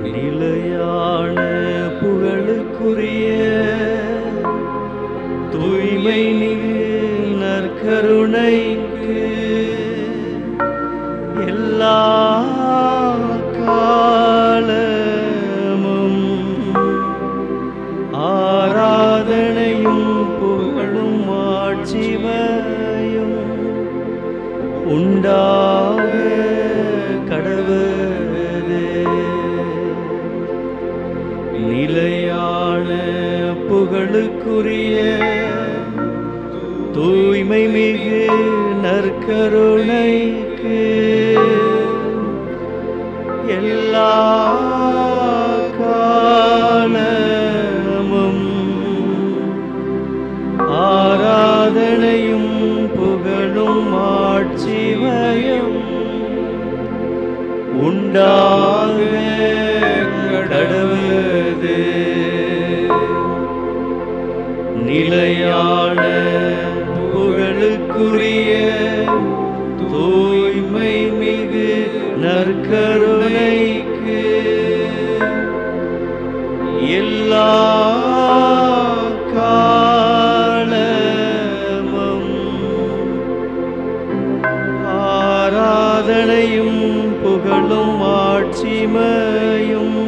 நிலையான புகழுக்குரிய தூய்மை நிகு நற்கருணைக்கு எல்லா காலமும் ஆராதனையும் புகழும் ஆட்சிமையும் உண்டாக கடவுளே நிலையான புகழுக்குரிய தூய்மை மிகு நற்கருணைக்கு எல்லா காலமும் ஆராதனையும் புகழும் ஆட்சிமயம் உண்டாக கடவுது நிலையான புகழுக்குரிய தூய்மை மிகு நற்கருணைக்கு எல்லா காலமும் ஆராதனையும் புகழும் ஆட்சிமையும்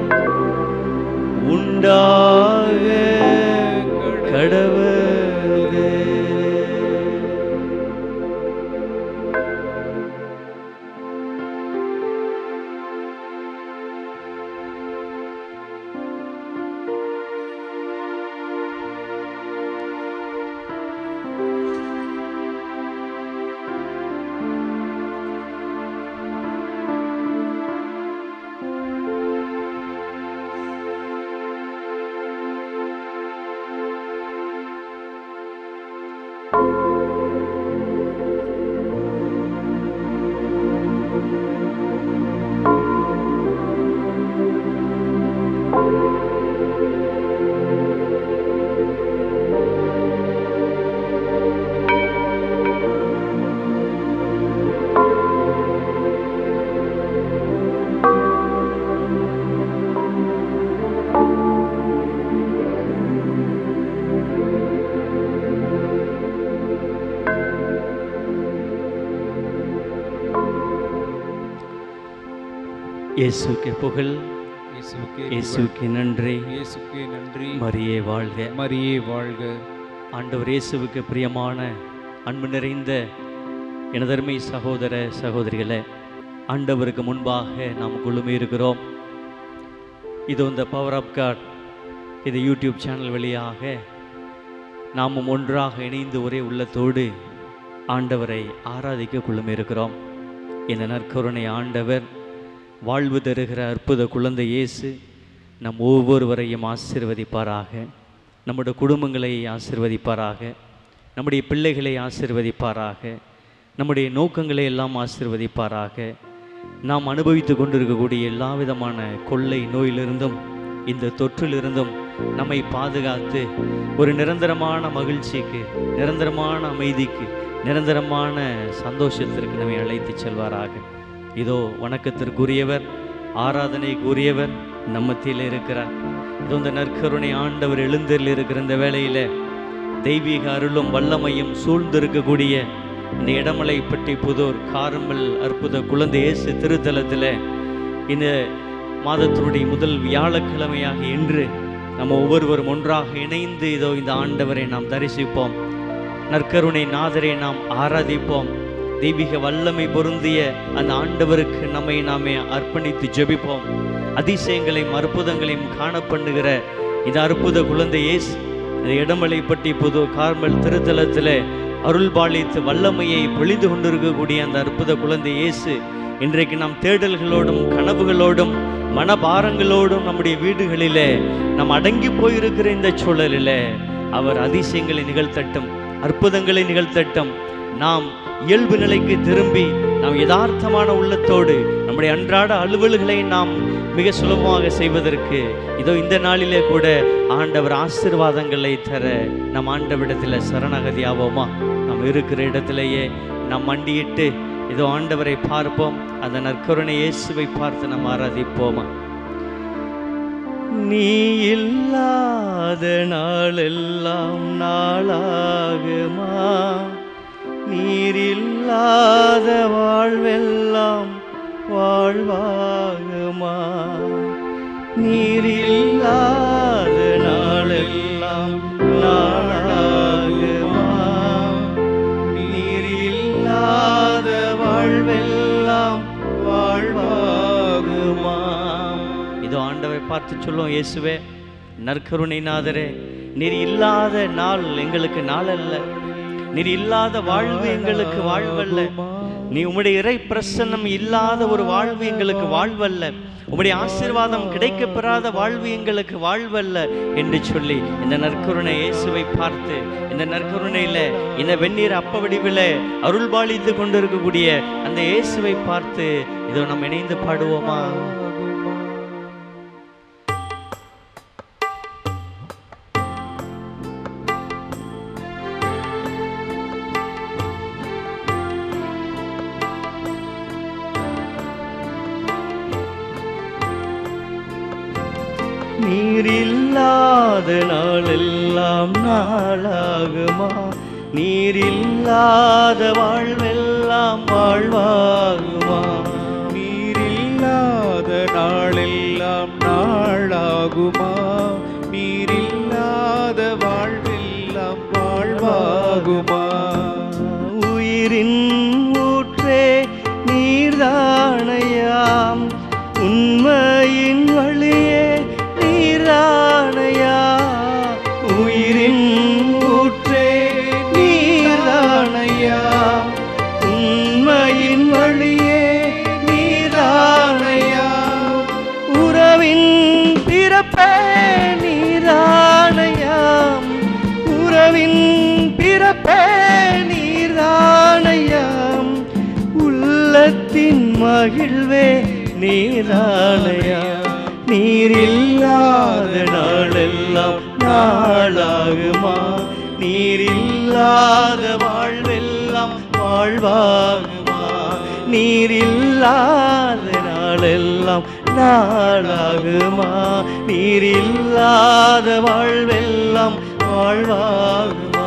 உண்டாக கடவுளே இயேசுக்கு புகழ் இயேசுக்கே இயேசுக்கு நன்றி இயேசுக்கே நன்றி மரியே வாழ்க மரியே வாழ்க ஆண்டவர் இயேசுவுக்கு பிரியமான அன்பு நிறைந்த எனதருமை சகோதர சகோதரிகளே ஆண்டவருக்கு முன்பாக நாம் குழுமி இருக்கிறோம் இது இந்த பவர் ஆஃப் காட் இது யூடியூப் சேனல் வழியாக நாமும் ஒன்றாக இணைந்து ஒரே உள்ளத்தோடு ஆண்டவரை ஆராதிக்க குழுமி இருக்கிறோம் இந்த நற்கருணை ஆண்டவர் வாழ்வு தருகிற அற்புத குழந்தை இயேசு நம் ஒவ்வொருவரையும் ஆசீர்வதிப்பாராக நம்முடைய குடும்பங்களை ஆசீர்வதிப்பாராக நம்முடைய பிள்ளைகளை ஆசீர்வதிப்பாராக நம்முடைய நோக்கங்களை எல்லாம் ஆசீர்வதிப்பாராக நாம் அனுபவித்து கொண்டிருக்கக்கூடிய எல்லா விதமான கொள்ளை நோயிலிருந்தும் இந்த தொற்றிலிருந்தும் நம்மை பாதுகாத்து ஒரு நிரந்தரமான மகிழ்ச்சிக்கு நிரந்தரமான அமைதிக்கு நிரந்தரமான சந்தோஷத்திற்கு நம்மை அழைத்து செல்வாராக இதோ வணக்கத்திற்குரியவர் ஆராதனைக்குரியவர் நம்ம மத்தியில் இருக்கிறார் இதோ இந்த நற்கருணை ஆண்டவர் எழுந்தரில் இருக்கிற இந்த வேளையில தெய்வீக அருளும் வல்லமையும் சூழ்ந்திருக்கக்கூடிய இந்த இடமலை பட்டி புதூர் காரமல் அற்புத குழந்தை இயேசு திருத்தலத்தில் இந்த மாதத்தினுடைய முதல் வியாழக்கிழமையாக இன்று நம்ம ஒவ்வொருவரும் ஒன்றாக இணைந்து இதோ இந்த ஆண்டவரை நாம் தரிசிப்போம் நற்கருணை நாதரை நாம் ஆராதிப்போம் தெய்வீக வல்லமை பொருந்திய அந்த ஆண்டவருக்கு நம்மை நாமே அர்ப்பணித்து ஜெபிப்போம் அதிசயங்களையும் அற்புதங்களையும் காண பண்ணுகிற இந்த அற்புத குழந்தை இயேசு இந்த இடமலைப்பட்டி புது கார்மல் திருத்தலத்தில் அருள் பாலித்து வல்லமையை பொழிந்து கொண்டிருக்கக்கூடிய அந்த அற்புத குழந்தை இயேசு இன்றைக்கு நாம் தேடல்களோடும் கனவுகளோடும் மனபாரங்களோடும் நம்முடைய வீடுகளிலே நாம் அடங்கி போயிருக்கிற இந்த சூழலில் அவர் அதிசயங்களை நிகழ்த்தட்டும் அற்புதங்களை நிகழ்த்தட்டும் நாம் இயல்பு நிலைக்கு திரும்பி நாம் யதார்த்தமான உள்ளத்தோடு நம்முடைய அன்றாட அலுவல்களை நாம் மிக சுலபமாக செய்வதற்கு இதோ இந்த நாளிலே கூட ஆண்டவர் ஆசீர்வாதங்களை தர நம் ஆண்டவிடத்தில் சரணகதியாவோமா நாம் இருக்கிற இடத்திலேயே நாம் மண்டியிட்டு இதோ ஆண்டவரை பார்ப்போம் அந்த நற்கருணை இயேசுவை பார்த்து நாம் ஆராதிப்போமா நீ இல்லாத நாளெல்லாம் நாளாகுமா நீர் இல்லாத வாழ்வெல்லாம் வாழ்வாகுமா நீர் இல்லாத நாளெல்லாம் நாளாகுமா நீர் இல்லாத வாழ்வெல்லாம் வாழ்வாகுமா இதோ ஆண்டவரை பார்த்து சொல்லுவோம் இயேசுவே நற்கருணை நாதரே நீர் இல்லாத நாள் எங்களுக்கு நாள் அல்ல நீர் இல்லாத வாழ்வு எங்களுக்கு வாழ்வல்ல நீ உம்முடைய இறை பிரசன்னம் இல்லாத ஒரு வாழ்வு எங்களுக்கு வாழ்வல்ல உம்முடைய ஆசீர்வாதம் கிடைக்கப் பெறாத வாழ்வு எங்களுக்கு வாழ்வல்ல என்று சொல்லி இந்த நற்கருணை இயேசுவை பார்த்து இந்த நற்கருணையில இந்த வெந்நீர் அப்ப வடிவில் அருள்பாலித்து கொண்டிருக்கக்கூடிய அந்த இயேசுவை பார்த்து இதோ நம்ம இணைந்து பாடுவோமா நீர் இல்லாத நாளெல்லாம் நாளாகுமா நீர் இல்லாத வாழ்வெல்லாம் வாழ்வாகுமா நீரில்லாத நாளெல்லாம் நாளாகுமா நீரில்லாத வாழ்வெல்லாம் வாழ்வாகுமா உயிரின் ஊற்றே நீர்தானையாம் உண்மையின் வழியே நீரானையா உயிரின் ஊற்றே நீர்தானையாம் உண்மையின் வழியே நீரானையா உறவின் பிறப்பே நீரானையாம் உறவின் பிறப்பே நீரானையாம் உள்ளத்தின் மகிழ்வே நீரானையா நீர் இல்லாத நாளெல்லாம் நாளாகுமா நீர் இல்லாத வாழ்வெல்லாம் வாழ்வாகுமா நீர் இல்லாத நாளெல்லாம் நாளாகுமா நீர் இல்லாத வாழ்வெல்லாம் வாழ்வாகுமா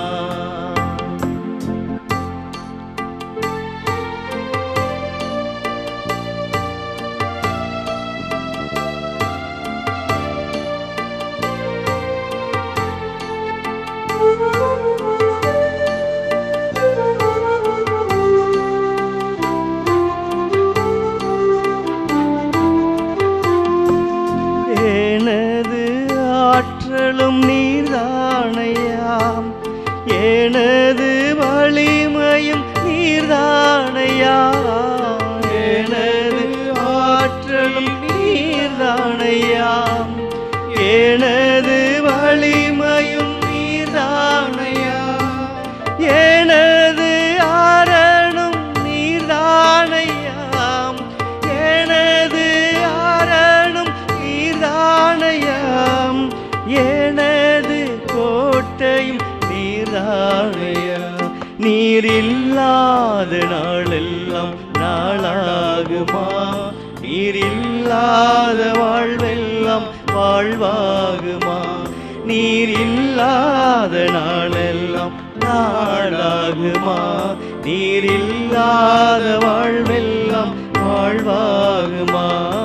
எனது ஆற்றலும் நீர்தானையாம் எனது வலிமையும் நீர்தானையா எனது ஆற்றலும் நீர்தானையாம் எனது வலிமையும் நீர்தானையா எனது ஆரணும் நீர்தானையாம் எனது ஆரணும் நீர்தானையாம் எனது கோட்டையும் நீர்தானையா நீர் இல்லாத நாளெல்லாம் நாளாகுமா நீர் இல்லாத வாழ்வெல்லாம் வாழ்வாகுமா நீர் இல்லாத நாளெல்லாம் நாளாகுமா நீர் இல்லாத வாழ்வெல்லாம் வாழ்வாகுமா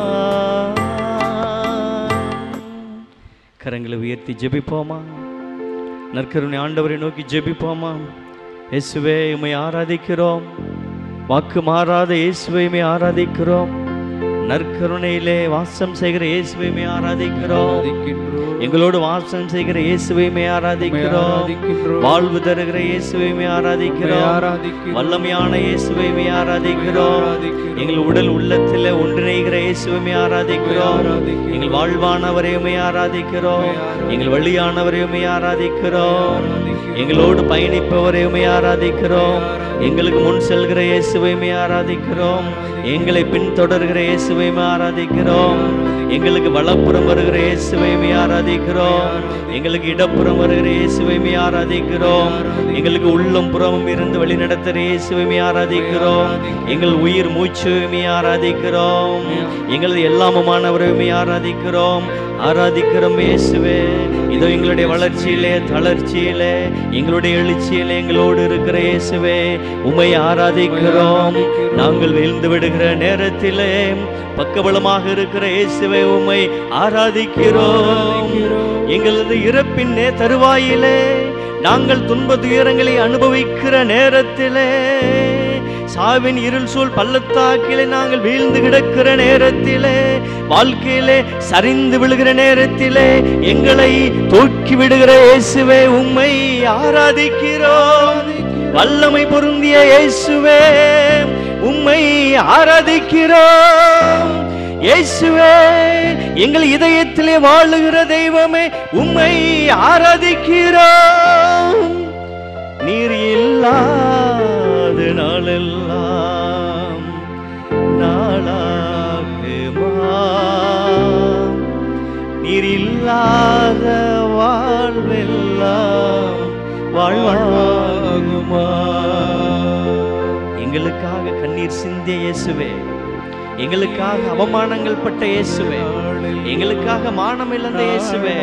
கரங்களை உயர்த்தி ஜெபிப்போமா நற்கருணை ஆண்டவரை நோக்கி ஜெபிப்போமா இயேசுவே உம்மை ஆராதிக்கிறோம் வாக்கு மாறாத இயேசுவை உம்மை ஆராதிக்கிறோம் நற்கருணையிலே வாசம் செய்கிற இயேசுவை உம்மை ஆராதிக்கிறோம் ஆராதிக்கின்றோம். எங்களோடு வாசம் செய்கிற இயேசுவை உம்மை உம்மை ஆராதிக்கிறோம் ஆராதிக்கின்றோம். வாழ்வு தருகிற இயேசுவை உம்மை உம்மை ஆராதிக்கிறோம் ஆராதிக்கின்றோம். வல்லமையான இயேசுவை உம்மை ஆராதிக்கிறோம் ஆராதிக்கிறோம். எங்கள் உடல் உள்ளத்தில் ஒன்றிணைகிற இயேசுவை உம்மை ஆராதிக்கிறோம் ஆராதிக்கிறோம். எங்கள் வாழ்வானவரை உம்மை ஆராதிக்கிறோம் உம்மை ஆராதிக்கிறோம். எங்கள் வழியானவரை உம்மை ஆராதிக்கிறோம் ஆராதிக்கிறோம். எங்களோடு பயணிப்பவரை உம்மை ஆராதிக்கிறோம் ஆராதிக்கிறோம். எங்களுக்கு முன் செல்கிற இயேசுவை உம்மை ஆராதிக்கிறோம் எங்களை பின்தொடர்கிற இயேசுவை உம்மை ஆராதிக்கிறோம் எங்களுக்கு வலப்புறம் வருகிற இயேசுவை உம்மை ஆராதிக்கிறோம் எங்களுக்கு இடப்புறம் வருகிற இயேசுவை உம்மை ஆராதிக்கிறோம் எங்களுக்கு உள்ளம் புறமும் இருந்து வழி நடத்துகிற இயேசுவை உம்மை ஆராதிக்கிறோம் எங்கள் உயிர் மூச்சு உம்மை ஆராதிக்கிறோம் எங்களது எல்லாமுமானவரை உம்மை ஆராதிக்கிறோம் ஆராதிக்கிறோம் இயேசுவே இதோ எங்களுடைய வளர்ச்சியிலே தளர்ச்சியிலே எங்களுடைய எழுச்சியிலே எங்களோடு இருக்கிற இயேசுவே உம்மை ஆராதிக்கிறோம் நாங்கள் வீழ்ந்து விடுகிற நேரத்திலே பக்கபலமாக இருக்கிற இயேசுவே உம்மை ஆராதிக்கிறோம் எங்களது இறப்பின் நே தருவாயிலே நாங்கள் துன்ப துயரங்களை அனுபவிக்கிற நேரத்திலே சாவின் இருள் சூழ் பள்ளத்தாக்கிலே நாங்கள் வீழ்ந்து கிடக்கிற நேரத்திலே வாழ்க்கையிலே சரிந்து விழுகிற நேரத்திலே எங்களை தூக்கி விடுகிற இயேசுவே உம்மை ஆராதிக்கிறோம் வல்லமை பொருந்திய இயேசுவே உம்மை ஆராதிக்கிறோம் இயேசுவே எங்கள் இதயத்திலே வாழுகிற தெய்வமே உம்மை ஆராதிக்கிறோம் நீர் இல்லாத நாளெல்லாம் நாளாகுமா நீர் இல்லாத வாழ்வெல்லாம் வாழ்வாகுமா எங்களுக்காக கண்ணீர் சிந்திய இயேசுவே எங்களுக்காக அவமானங்கள் பட்ட இயேசுவே எங்களுக்காக மானம் இழந்த இயேசுவே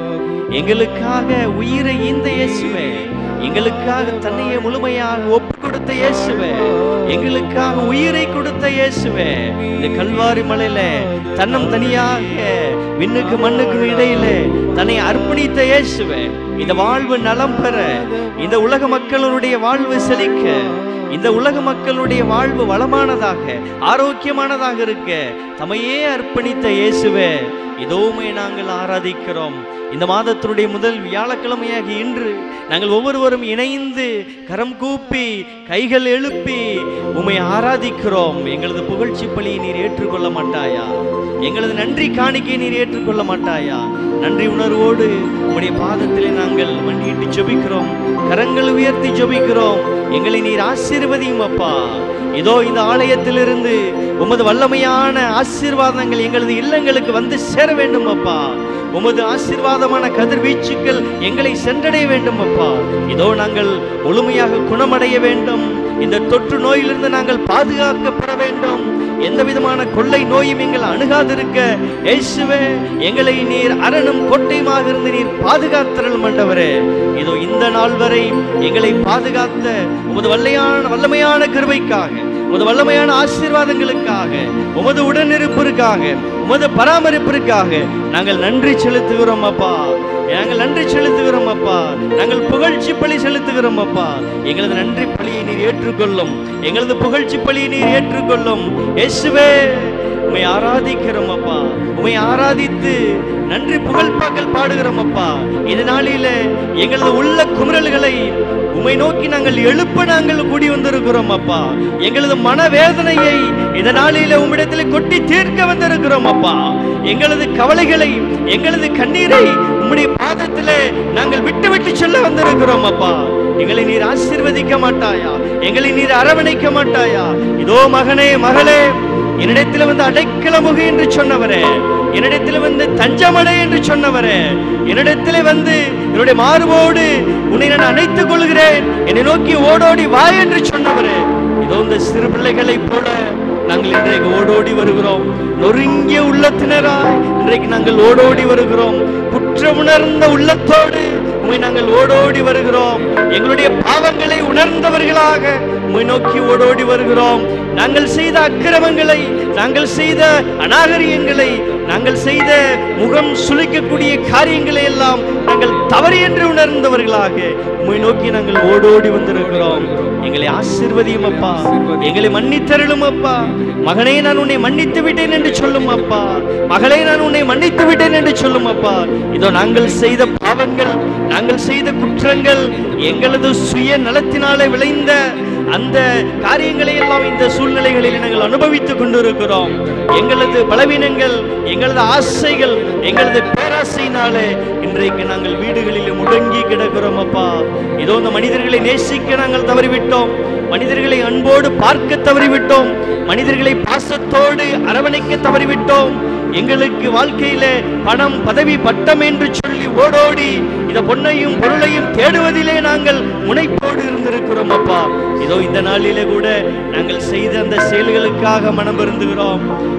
எங்களுக்காக உயிரை ஈந்த இயேசுவே எங்களுக்காக தன்னையே முழுமையாக ஒப்பு கொடுத்த இயேசுவே எங்களுக்காக உயிரை கொடுத்த இயேசுவே இந்த கல்வாரி மலையில தன்னம் தனியாக விண்ணுக்கு மண்ணுக்கும் இடையிலே தன்னை அர்ப்பணித்த இயேசுவே இந்த வாழ்வு நலம் பெற இந்த உலக மக்களுடைய வாழ்வு செழிக்க இந்த உலக மக்களுடைய வாழ்வு வளமானதாக ஆரோக்கியமானதாக இருக்க தமையே அர்ப்பணித்த இயேசுவே இதோமே நாங்கள் ஆராதிக்கிறோம் இந்த மாதத்தினுடைய முதல் வியாழக்கிழமையாக இன்று நாங்கள் ஒவ்வொருவரும் இணைந்து கரம் கூப்பி கைகள் எழுப்பி உம்மை ஆராதிக்கிறோம் எங்களது புகழ்ச்சி பலியை நீர் ஏற்றுக்கொள்ள மாட்டாயா எங்களது நன்றி காணிக்கை நீர் ஏற்றுக்கொள்ள மாட்டாயா நன்றி உணர்வோடு உம்முடைய பாதத்திலே நாங்கள் மண்டியிட்டு ஜெபிக்கிறோம் கரங்கள் உயர்த்தி ஜெபிக்கிறோம் எங்களை நீர் ஆசீர்வதியும் அப்பா இதோ இந்த ஆலயத்திலிருந்து உமது வல்லமையான ஆசீர்வாதங்கள் எங்களது இல்லங்களுக்கு வந்து சேர வேண்டும் அப்பா உமது ஆசீர்வாதமான கதிர்வீச்சுக்கள் எங்களை சென்றடைய வேண்டும் அப்பா இதோ நாங்கள் முழுமையாக குணமடைய வேண்டும் இந்த தொற்று நோயிலிருந்து நாங்கள் பாதுகாக்கப்பட வேண்டும் எந்த விதமான கொள்ளை நோயும் எங்கள் அணுகாதிருக்க இயேசுவே எங்களை நீர் அரணும் கோட்டையுமாக இருந்து நீர் பாதுகாத்தரல் மண்டவரே இதோ இந்த நாள் வரை எங்களை பாதுகாத்த உமது வல்லையான வல்லமையான கிருபைக்காக உமது வல்லமையான ஆசீர்வாதங்களுக்காக உமது உடனிருப்பிற்காக உமது பராமரிப்பிற்காக நாங்கள் நன்றி செலுத்துகிறோம் அப்பா நாங்கள் நன்றி செலுத்துகிறோம் அப்பா நாங்கள் புகழ்ச்சி பலி செலுத்துகிறோம் அப்பா எங்களது நன்றி பலியை நீர் ஏற்றுக்கொள்ளும் எங்களது புகழ்ச்சி பலியை நீர் ஏற்றுக்கொள்ளும் இயேசுவே உம்மை ஆராதிக்கிறோம் அப்பா உம்மை ஆராதித்து நன்றி புகழ்பாக்கள் பாடுகிறோம் அப்பா இந்த நாளிலே எங்களது உள்ள குமுறல்களை உம்மை நோக்கி நாங்கள் எழுப்ப நாங்கள் கூடி வந்திருக்கிறோம் அப்பா எங்களது மனவேதனையை இந்த நாளிலே உம்மிடத்தில் கொட்டி தீர்க்க வந்திருக்கிறோம் அப்பா எங்களது கவலைகளை எங்களது கண்ணீரை உம்முடைய பாதத்திலே நாங்கள் விட்டு விட்டு சொல்ல வந்திருக்கிறோம் அப்பா எங்களை நீர் ஆசீர்வதிக்க மாட்டாயா எங்களை நீர் அரவணைக்க மாட்டாயா இதோ மகனே மகளே என்னிடத்தில் வந்து அடைக்கலமுகு என்று சொன்னவரே என்னிடத்தில் வந்து தஞ்சமடை என்று சொன்னவரே என்னிடத்தில் வந்து என்னுடைய மார்போடு உன்னை நான் அணைத்துக் கொள்கிறேன் என்னை நோக்கி ஓடோடி வா என்று சொன்னவரே இதோ இந்த சிறு பிள்ளைகளைப் போல நாங்கள் இன்றைக்கு ஓடோடி வருகிறோம் நொறுங்கிய உள்ளத்தினராய் இன்றைக்கு நாங்கள் ஓடோடி வருகிறோம் குற்றமுணர்ந்த உள்ளத்தோடு உம்மை நாங்கள் ஓடோடி வருகிறோம் எங்களுடைய பாவங்களை உணர்ந்தவர்களாக உம்மை நோக்கி ஓடோடி வருகிறோம் நாங்கள் செய்த அக்கிரமங்களை நாங்கள் செய்த அநாகரியங்களை நாங்கள் செய்த முகம் சுளிக்கக்கூடிய காரியங்களை எல்லாம் நாங்கள் தவறு என்று உணர்ந்தவர்களாக உம்மை நோக்கி நாங்கள் ஓடோடி வந்திருக்கிறோம் எங்களை ஆசீர்வதியும் அப்பா எங்களை மன்னித்தருளும் அப்பா மகனே நான் உன்னை மன்னித்து விட்டேன் என்று சொல்லும் அப்பா மகளே நான் உன்னை மன்னித்து விட்டேன் என்று சொல்லும் அப்பா இதோ நாங்கள் செய்த பாவங்கள் நாங்கள் செய்த குற்றங்கள் எங்களது சுய நலத்தினாலே விளைந்த அந்த காரியங்களை எல்லாம் இந்த சூழ்நிலைகளில் நாங்கள் அனுபவித்துக் கொண்டிருக்கிறோம் எங்களது பலவீனங்கள் எங்களது ஆசைகள் எங்களது பேராசையினாலே இன்றைக்கு நாங்கள் வீடுகளில் முடங்கி கிடக்கிறோம் அப்பா இதோ இந்த மனிதர்களை நேசிக்க நாங்கள் தவறிவிட்டோம் மனிதர்களை அன்போடு பார்க்க தவறிவிட்டோம் மனிதர்களை பாசத்தோடு அரவணைக்க தவறிவிட்டோம் எங்களுக்கு வாழ்க்கையில பணம் பதவி பட்டம் என்று சொல்லி ஓடோடி இந்த பொன்னையும் பொருளையும் தேடுவதிலே நாங்கள் முனைப்போடு இருந்திருக்கிறோம் அப்பா இதோ இந்த நாளிலே கூட நாங்கள் செய்த அந்த செயல்களுக்காக மனம் வருந்துகிறோம்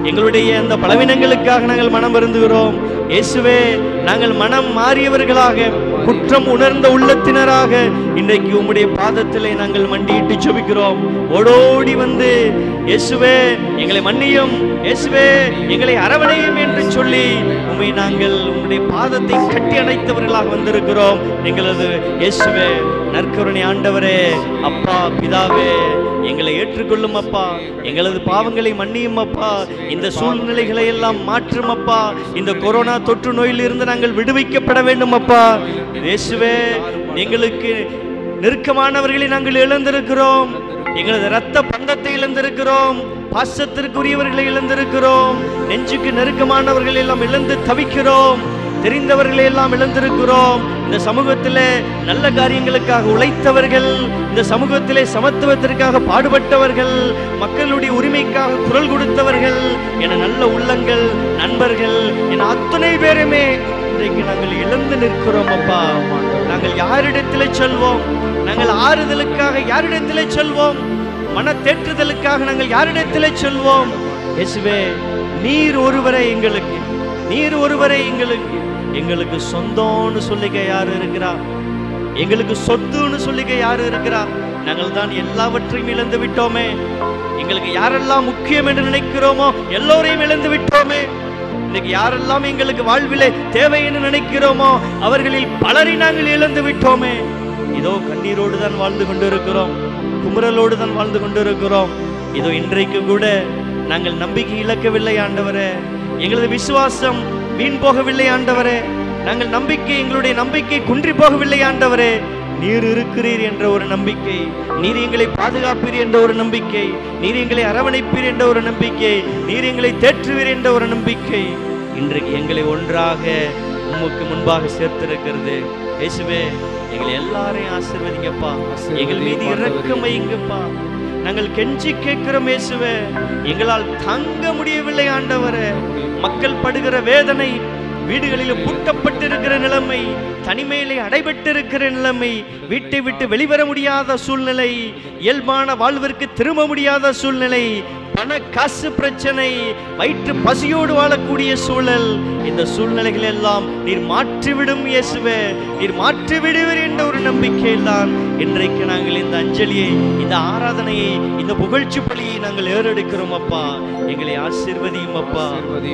எங்களுடைய அந்த பலவீனங்களுக்காக நாங்கள் மனம் வருந்துகிறோம் இயேசுவே நாங்கள் மனம் மாறியவர்களாக குற்றம் உணர்ந்த உள்ளத்தினராக இன்றைக்கு உம்முடைய பாதத்திலே நாங்கள் மண்டியிட்டு ஜெபிக்கிறோம் ஓடோடி வந்து இயேசுவே எங்களை மன்னியும் இயேசுவே எங்களை அரவணையும் என்று சொல்லி உம்மை நாங்கள் உம்முடைய பாதத்தை கட்டி அணைத்தவர்களாக வந்திருக்கிறோம் எங்களது இயேசுவே நற்கருணை ஆண்டவரே அப்பா பிதாவே எங்களை ஏற்றுக்கொள்ளும் அப்பா எங்களது பாவங்களை மன்னியும் அப்பா இந்த சூழ்நிலைகளை எல்லாம் மாற்றும் அப்பா இந்த கொரோனா தொற்று நோயிலிருந்து நாங்கள் விடுவிக்கப்பட வேண்டும் அப்பா இயேசுவே எங்களுக்கு நெருக்கமானவர்களை நாங்கள் இழந்திருக்கிறோம் எங்களது இரத்த பந்தத்தை இழந்திருக்கிறோம் பாசத்திற்குரியவர்களை இழந்திருக்கிறோம் நெஞ்சுக்கு நெருக்கமானவர்கள் எல்லாம் இழந்து தவிக்கிறோம் தெரிந்தவர்களை எல்லாம் இழந்திருக்கிறோம் இந்த சமூகத்திலே நல்ல காரியங்களுக்காக உழைத்தவர்கள் இந்த சமூகத்திலே சமத்துவத்திற்காக பாடுபட்டவர்கள் மக்களுடைய உரிமைக்காக குரல் கொடுத்தவர்கள் என நல்ல உள்ளங்கள் நண்பர்கள் என அத்தனை பேருமே இன்றைக்கு நாங்கள் இழந்து நிற்கிறோம் அப்பா நாங்கள் யாரிடத்திலே செல்வோம் நாங்கள் ஆறுதலுக்காக யாரிடத்திலே செல்வோம் மன தேற்றுதலுக்காக நாங்கள் யாரிடத்திலே செல்வோம் இயேசுவே நீர் ஒருவரே எங்களுக்கு நீர் ஒருவரே எங்களுக்கு எங்களுக்கு சொந்தம்னு சொல்லிக்க யாரு இருக்கிறா எங்களுக்கு சொத்துன்னு சொல்லிக்க யாரு இருக்கிறா நாங்கள் தான் எல்லாவற்றையும் இழந்து விட்டோமே எங்களுக்கு யாரெல்லாம் முக்கியம் என்று நினைக்கிறோமோ எல்லோரையும் இழந்து விட்டோமே இன்னைக்கு யாரெல்லாம் எங்களுக்கு வாழ்விலே தேவை என்று நினைக்கிறோமோ அவர்களில் பலரை நாங்கள் இழந்து விட்டோமே இதோ கண்ணீரோடு தான் வாழ்ந்து கொண்டிருக்கிறோம் குமுறலோடு தான் வாழ்ந்து கொண்டிருக்கிறோம் இதோ இன்றைக்கு கூட நாங்கள் நம்பிக்கை இழக்கவில்லை ஆண்டவரே எங்களது விசுவாசம் வீண் போகவில்லை ஆண்டவரே நாங்கள் நம்பிக்கை எங்களுடைய நம்பிக்கை குன்றி போகவில்லை ஆண்டவரே நீர் இருக்கிறீர் என்ற ஒரு நம்பிக்கை நீர் எங்களை பாதுகாப்பீர் என்ற ஒரு நம்பிக்கை நீர் எங்களை அரவணைப்பீர் என்ற ஒரு நம்பிக்கை நீர் எங்களை தேற்றுவீர் என்ற ஒரு நம்பிக்கை இன்றைக்கு எங்களை ஒன்றாக உமக்கு முன்பாக சேர்த்திருக்கிறது இயேசுவே எங்களை எல்லாரையும் ஆசீர்வதிங்கப்பா எங்கள் மீது இரக்கம் வைங்கப்பா நாங்கள் கெஞ்சி கேட்கிறோம் இயேசுவே எங்களால் தாங்க முடியவில்லை ஆண்டவரே மக்கள் படுகிற வேதனை வீடுகளில் பூட்டப்பட்டிருக்கிற நிலைமை தனிமையிலே அடைபட்டிருக்கிற நிலைமை வீட்டை விட்டு வெளிவர முடியாத சூழ்நிலை இயல்பான வாழ்விற்கு திரும்ப முடியாத சூழ்நிலை பண காசு பிரச்சனை வயிற்று பசியோடு வாழக்கூடிய சூழல் இந்த சூழ்நிலைகள் எல்லாம் நீர் மாற்றிவிடும் இயேசுவே நீர் மாற்றி விடுவீர் என்ற ஒரு நம்பிக்கையில் தான் இன்றைக்கு நாங்கள் இந்த அஞ்சலியை இந்த ஆராதனையை இந்த புகழ்ச்சி பலியை நாங்கள் ஏறெடுக்கிறோம் அப்பா எங்களை ஆசீர்வதியும் அப்பா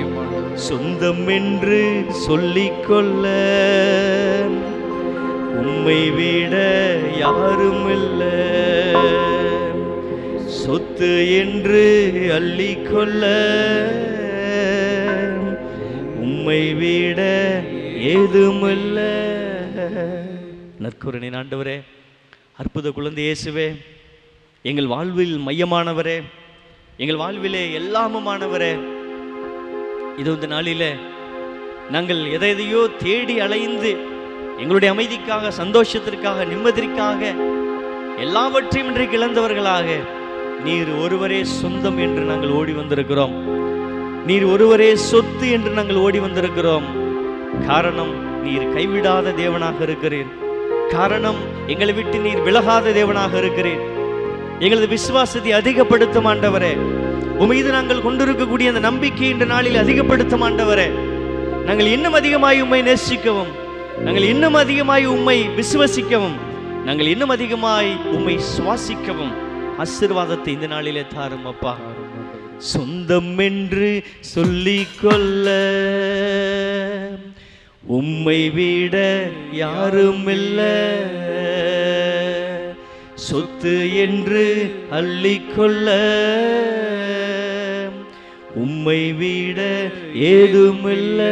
சொந்தம் என்று சொல்லிக்கொள்ள உம்மை விட யாரும் இல்ல சொத்து என்று அள்ளிக்கொள்ள உம்மை விட ஏதுமில்ல நற்குரணி ஆண்டவரே அற்புத குழந்தை இயேசுவே எங்கள் வாழ்வில் மையமானவரே எங்கள் வாழ்விலே எல்லாமுமானவரே இது இந்த நாளில நாங்கள் எதை எதையோ தேடி அலைந்து எங்களுடைய அமைதிக்காக சந்தோஷத்திற்காக நிம்மதிக்காக எல்லாவற்றையும் இன்றைக்கு இழந்தவர்களாக நீர் ஒருவரே சொந்தம் என்று நாங்கள் ஓடி வந்திருக்கிறோம் நீர் ஒருவரே சொத்து என்று நாங்கள் ஓடி வந்திருக்கிறோம் காரணம் நீர் கைவிடாத தேவனாக இருக்கிறீர் காரணம் எங்களை விட்டு நீர் விலகாத தேவனாக இருக்கிறீர் எங்களது விசுவாசத்தை அதிகப்படுத்தும் ஆண்டவரே உமீது நாங்கள் கொண்டிருக்கக்கூடிய அந்த நம்பிக்கை இந்த நாளில் அதிகப்படுத்தும் ஆண்டவரே நாங்கள் இன்னும் அதிகமாய் உம்மை நேசிக்கவும் நாங்கள் இன்னும் அதிகமாய் உம்மை விசுவசிக்கவும் நாங்கள் இன்னும் அதிகமாய் உம்மை சுவாசிக்கவும் ஆசீர்வாதத்தை இந்த நாளிலே தாரும் அப்பா சொந்தம் என்று சொல்லிக்கொள்ள உம்மை விட யாரும் இல்லை சொத்து என்று அள்ளிக்கொள்ள உம்மை விட ஏதுமில்ல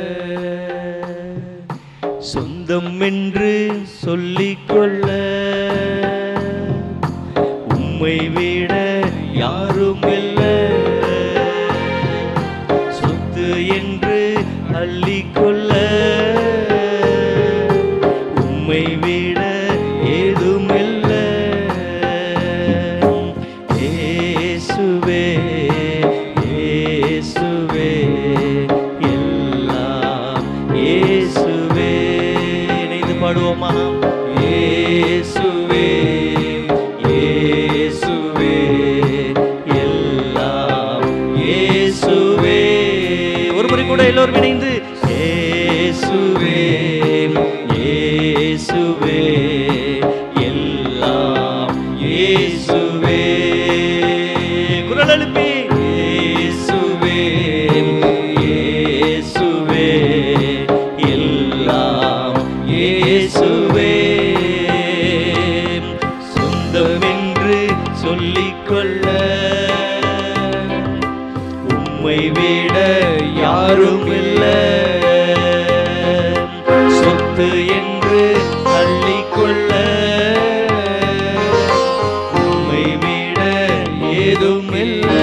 சொந்தம் என்று சொல்லிக்கொள்ள உம்மை விட யாரும் இல்லை சொத்து என்று அள்ளிக்கொள்ள உம்மை விட ஏதுமில்ல இயேசுவே இயேசுவே எல்லாம் இயேசுவே இணைந்து பாடுவோமா இயேசுவே இயேசுவே எல்லாம் கூட எல்லோரும் இணைந்து இயேசுவே இயேசுவே எல்லாம் இயேசுவே குரல் எழுப்பி இயேசுவே இயேசுவே எல்லாம் இயேசுவே சொந்தம் என்று சொல்லிக்கொள்ள உம்மை விட யாரும் இல்லை சொத்து என்று அள்ளிக்கொள்ள உம்மை விட ஏதும் இல்லை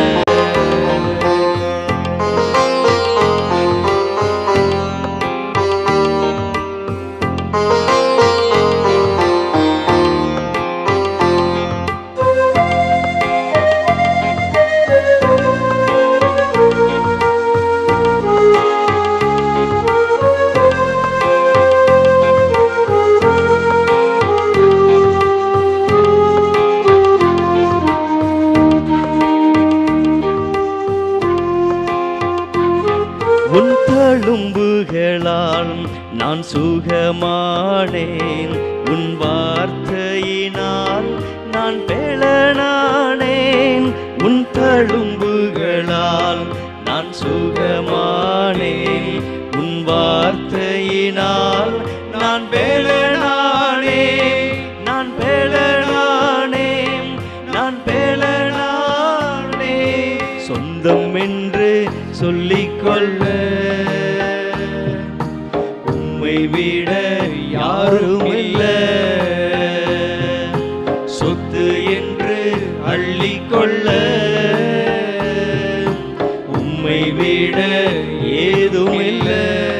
உன் தழும்புகளால் நான் சுகமானேன் உன் வார்த்தையினால் நான் பெழனானேன் உன் தழும்புகளால் நான் சுகமானேன் உன் வார்த்தையினால் நான் பெழனானேன் நான் பெழனானேன் நான் பெழனானே சொந்தம் என்று சொல்லிக்கொள்ள உம்மை விட யாரும் இல்லை சொத்து என்று அள்ளிக்கொள்ள உம்மை விட ஏதும் இல்லை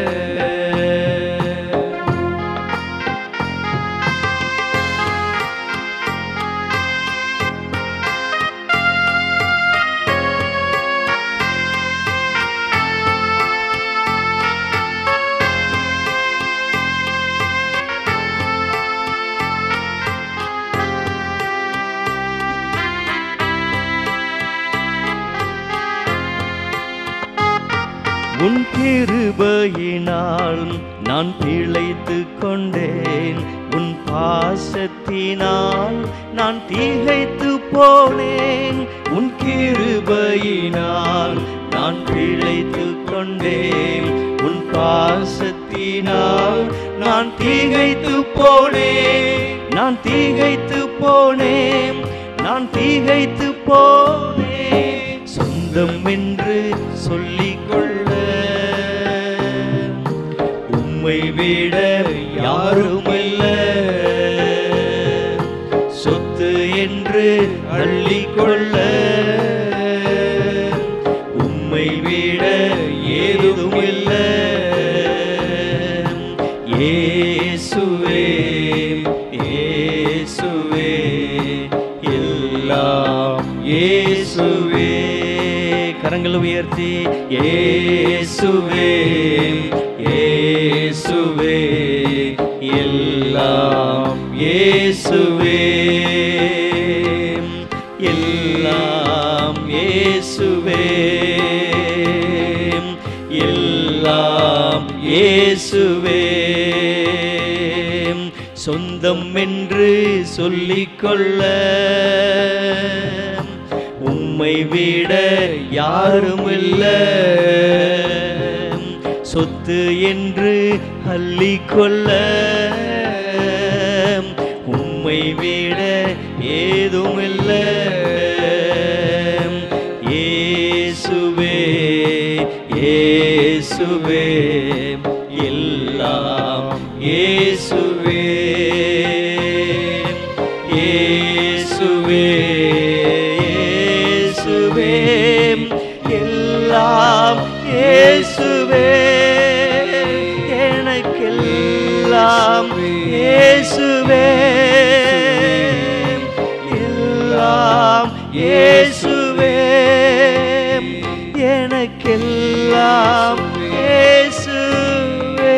உன் கிருபையினால் நான் பிழைத்து கொண்டேன் உன் பாசத்தினால் நான் திகைத்து போனேன் உன் கிருபையினால் நான் பிழைத்து கொண்டேன் உன் பாசத்தினால் நான் திகைத்து போனேன் நான் திகைத்து போனேன் நான் திகைத்து போனேன் சொந்தம் என்று சொல்லிக்கொள்ள உம்மை விட யாரும் இல்லை சொத்து என்று அள்ளிக்கொள்ள உம்மை விட ஏதும் இல்லை இயேசுவே இயேசுவே எல்லாம் இயேசுவே கரங்கள் உயர்த்தி இயேசுவே இயேசுவே எல்லாம் இயேசுவே எல்லாம் இயேசுவே எல்லாம் இயேசுவே சொந்தம் என்று சொல்லிக்கொள்ள உம்மை விட யாரும் இல்லை சொத்து என்று அள்ளிக்கொள்ள உம்மை விட ஏதும் இல்லை இயேசுவே இயேசுவே எல்லாம் இயேசுவே இயேசுவே இயேசுவே எல்லாம் இயேசுவே எனக்கெல்லாம் இயேசுவே எல்லாம் இயேசுவே எனக்கெல்லாம் இயேசுவே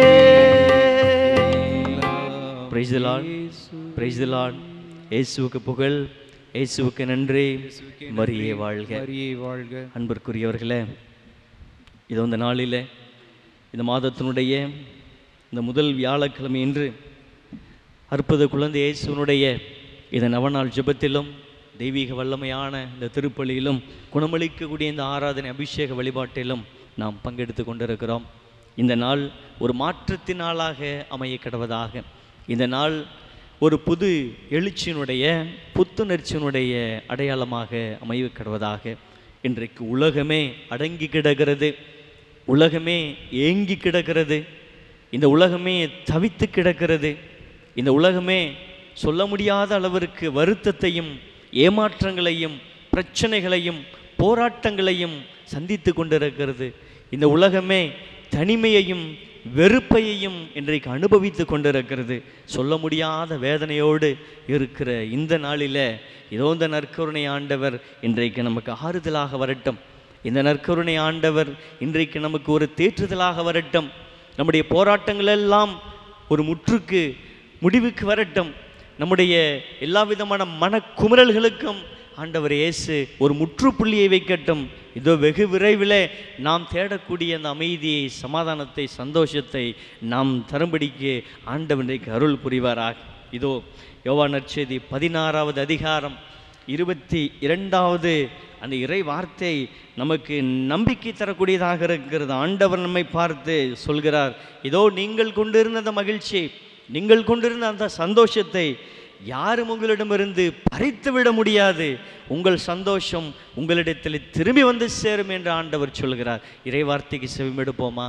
praise the Lord praise the Lord இயேசுவுக்கு புகழ் இயேசுவுக்கு நன்றி மரியே வாழ்க மரியே வாழ்க அன்பிற்குரியவர்களே இது இந்த நாளில் இந்த மாதத்தினுடைய இந்த முதல் வியாழக்கிழமை என்று அற்புத குழந்தை இயேசுவனுடைய இந்த நவநாள் ஜெபத்திலும் தெய்வீக வல்லமையான இந்த திருப்பலியிலும் குணமளிக்கக்கூடிய இந்த ஆராதனை அபிஷேக வழிபாட்டிலும் நாம் பங்கெடுத்து கொண்டிருக்கிறோம் இந்த நாள் ஒரு மாற்றத்தின் நாளாக அமைய கிடவதாக இந்த நாள் ஒரு புது எழுச்சியினுடைய புத்துணர்ச்சியினுடைய அடையாளமாக அமைய கிடவதாக இன்றைக்கு உலகமே அடங்கி கிடக்கிறது உலகமே ஏங்கி கிடக்கிறது இந்த உலகமே தவித்து கிடக்கிறது இந்த உலகமே சொல்ல முடியாத அளவிற்கு வருத்தத்தையும் ஏமாற்றங்களையும் பிரச்சனைகளையும் போராட்டங்களையும் சந்தித்து கொண்டிருக்கிறது இந்த உலகமே தனிமையையும் வெறுப்பையையும் இன்றைக்கு அனுபவித்து கொண்டிருக்கிறது சொல்ல முடியாத வேதனையோடு இருக்கிற இந்த நாளில் இதோ இந்த நற்கருணை ஆண்டவர் இன்றைக்கு நமக்கு ஆறுதலாக வரட்டும் இந்த நற்கருணை ஆண்டவர் இன்றைக்கு நமக்கு ஒரு தேற்றுதலாக வரட்டும் நம்முடைய போராட்டங்கள் எல்லாம் ஒரு முற்றுக்கு முடிவுக்கு வரட்டும் நம்முடைய எல்லா விதமான மனக்குமுறல்களுக்கும் ஆண்டவர் இயேசு ஒரு முற்றுப்புள்ளியை வைக்கட்டும் இதோ வெகு விரைவில் நாம் தேடக்கூடிய அந்த அமைதியை சமாதானத்தை சந்தோஷத்தை நாம் தரும்படிக்கு ஆண்டவர் இன்றைக்கு அருள் புரிவாராக இதோ யோவா நற்செய்தி பதினாறாவது அதிகாரம் இருபத்தி இரண்டாவது அந்த இறை வார்த்தை நமக்கு நம்பிக்கை தரக்கூடியதாக இருக்கிறது ஆண்டவர் நம்மை பார்த்து சொல்கிறார் இதோ நீங்கள் கொண்டிருந்த அந்த மகிழ்ச்சி நீங்கள் கொண்டிருந்த அந்த சந்தோஷத்தை யாரும் உங்களிடமிருந்து பறித்து விட முடியாது உங்கள் சந்தோஷம் உங்களிடத்தில் திரும்பி வந்து சேரும் என்று ஆண்டவர் சொல்கிறார் இறை வார்த்தைக்கு செவிமெடுப்போமா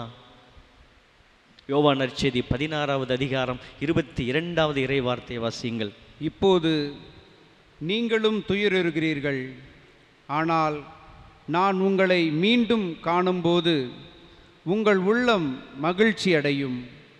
யோவா நற்செய்தி பதினாறாவது அதிகாரம் இருபத்தி இரண்டாவது இறை வார்த்தை வாசியுங்கள் இப்போது நீங்களும் துயருகிறீர்கள் ஆனால் நான் உங்களை மீண்டும் காணும்போது உங்கள் உள்ளம் மகிழ்ச்சி அடையும்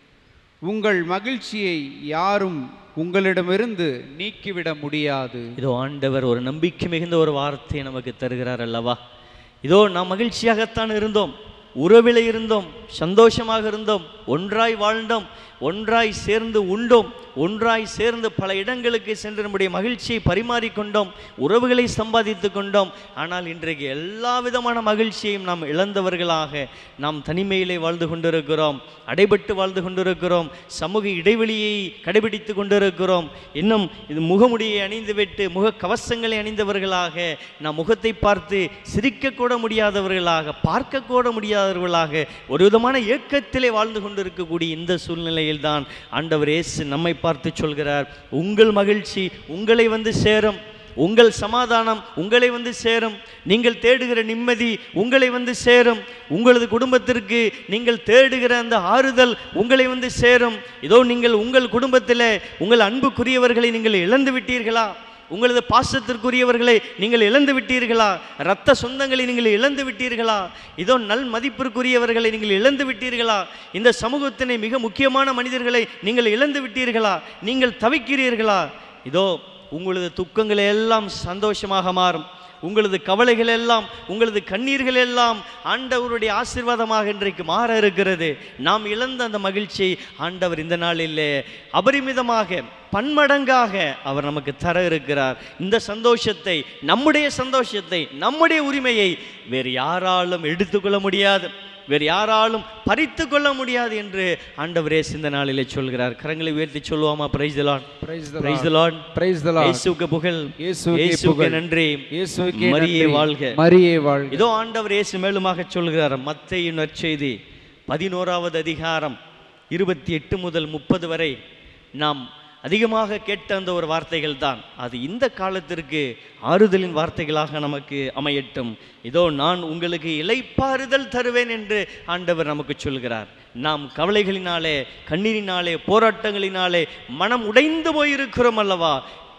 உங்கள் மகிழ்ச்சியை யாரும் உங்களிடமிருந்து நீக்கிவிட முடியாது இதோ ஆண்டவர் ஒரு நம்பிக்கை மிகுந்த ஒரு வார்த்தையை நமக்கு தருகிறார் அல்லவா இதோ நாம் மகிழ்ச்சியாகத்தான் இருந்தோம் உறவில் இருந்தோம் சந்தோஷமாக இருந்தோம் ஒன்றாய் வாழ்ந்தோம் ஒன்றாய் சேர்ந்து உண்டோம் ஒன்றாய் சேர்ந்து பல இடங்களுக்கு சென்று நம்முடைய மகிழ்ச்சியை பரிமாறிக்கொண்டோம் உறவுகளை சம்பாதித்து கொண்டோம் ஆனால் இன்றைக்கு எல்லா விதமான மகிழ்ச்சியையும் நாம் இழந்தவர்களாக நாம் தனிமையிலே வாழ்ந்து கொண்டிருக்கிறோம் அடைபட்டு வாழ்ந்து கொண்டிருக்கிறோம் சமூக இடைவெளியை கடைபிடித்து கொண்டிருக்கிறோம் இன்னும் இது முகமுடியை அணிந்துவிட்டு முக கவசங்களை அணிந்தவர்களாக நாம் முகத்தை பார்த்து சிரிக்கக்கூட முடியாதவர்களாக பார்க்கக்கூட முடியாதவர்களாக ஒரு விதமான ஏக்கத்திலே வாழ்ந்து கொண்டிருக்கக்கூடிய இந்த சூழ்நிலையில்தான் ஆண்டவர் இயேசு நம்மை பார்த்து சொல்கிறார் உங்கள் மகிழ்ச்சி உங்களை வந்து சேரும் உங்கள் சமாதானம் உங்களை வந்து சேரும் நீங்கள் தேடுகிற நிம்மதி உங்களை வந்து சேரும் உங்களது குடும்பத்திற்கு நீங்கள் தேடுகிற அந்த ஆறுதல் உங்களை வந்து சேரும் இதோ நீங்கள் உங்கள் குடும்பத்தில் உங்கள் அன்புக்குரியவர்களை நீங்கள் இழந்து விட்டீர்களா உங்களது பாசத்திற்குரியவர்களை நீங்கள் இழந்து விட்டீர்களா இரத்த சொந்தங்களை நீங்கள் இழந்து விட்டீர்களா இதோ நல் மதிப்பிற்குரியவர்களை நீங்கள் இழந்து விட்டீர்களா இந்த சமூகத்தினை மிக முக்கியமான மனிதர்களை நீங்கள் இழந்து விட்டீர்களா நீங்கள் தவிக்கிறீர்களா இதோ உங்களது துக்கங்கள் எல்லாம் சந்தோஷமாக மாறும் உங்களது கவலைகள் எல்லாம் உங்களது கண்ணீர்கள் எல்லாம் ஆண்டவருடைய ஆசீர்வாதமாக இன்றைக்கு மாற இருக்கிறது நாம் இழந்த அந்த மகிழ்ச்சி ஆண்டவர் இந்த நாளிலே அபரிமிதமாக பன்மடங்காக அவர் நமக்கு தர இருக்கிறார் இந்த சந்தோஷத்தை நம்முடைய சந்தோஷத்தை நம்முடைய உரிமையை வேறு யாராலும் எடுத்துக்கொள்ள முடியாது வேறு யாராலும் பறித்து கொள்ள முடியாது என்று ஆண்டவரே இந்த நாளிலே சொல்கிறார் கரங்களை உயர்த்தி சொல்லுவோமா praise Lord Praise the praise Lord. Lord Praise the Lord. இயேசுவுக்கு புகழ் இயேசுவுக்கே இயேசுவுக்கு புகழ். நன்றி இயேசுவுக்கே மரியே நன்றி. வாழ்க மரியே வாழ்க இதோ ஆண்டவர் இயேசு மேலுமாக சொல்கிறார் மத்தேயு நற்செய்தி பதினோராவது அதிகாரம் இருபத்தி எட்டு முதல் முப்பது வரை நாம் அதிகமாக கேட்ட அந்த ஒரு வார்த்தைகள் தான் அது இந்த காலத்திற்கு ஆறுதலின் வார்த்தைகளாக நமக்கு அமையட்டும் இதோ நான் உங்களுக்கு இலைப்பாறுதல் தருவேன் என்று ஆண்டவர் நமக்கு சொல்கிறார் நாம் கவலைகளினாலே கண்ணீரினாலே போராட்டங்களினாலே மனம் உடைந்து போயிருக்கிறோம் அல்லவா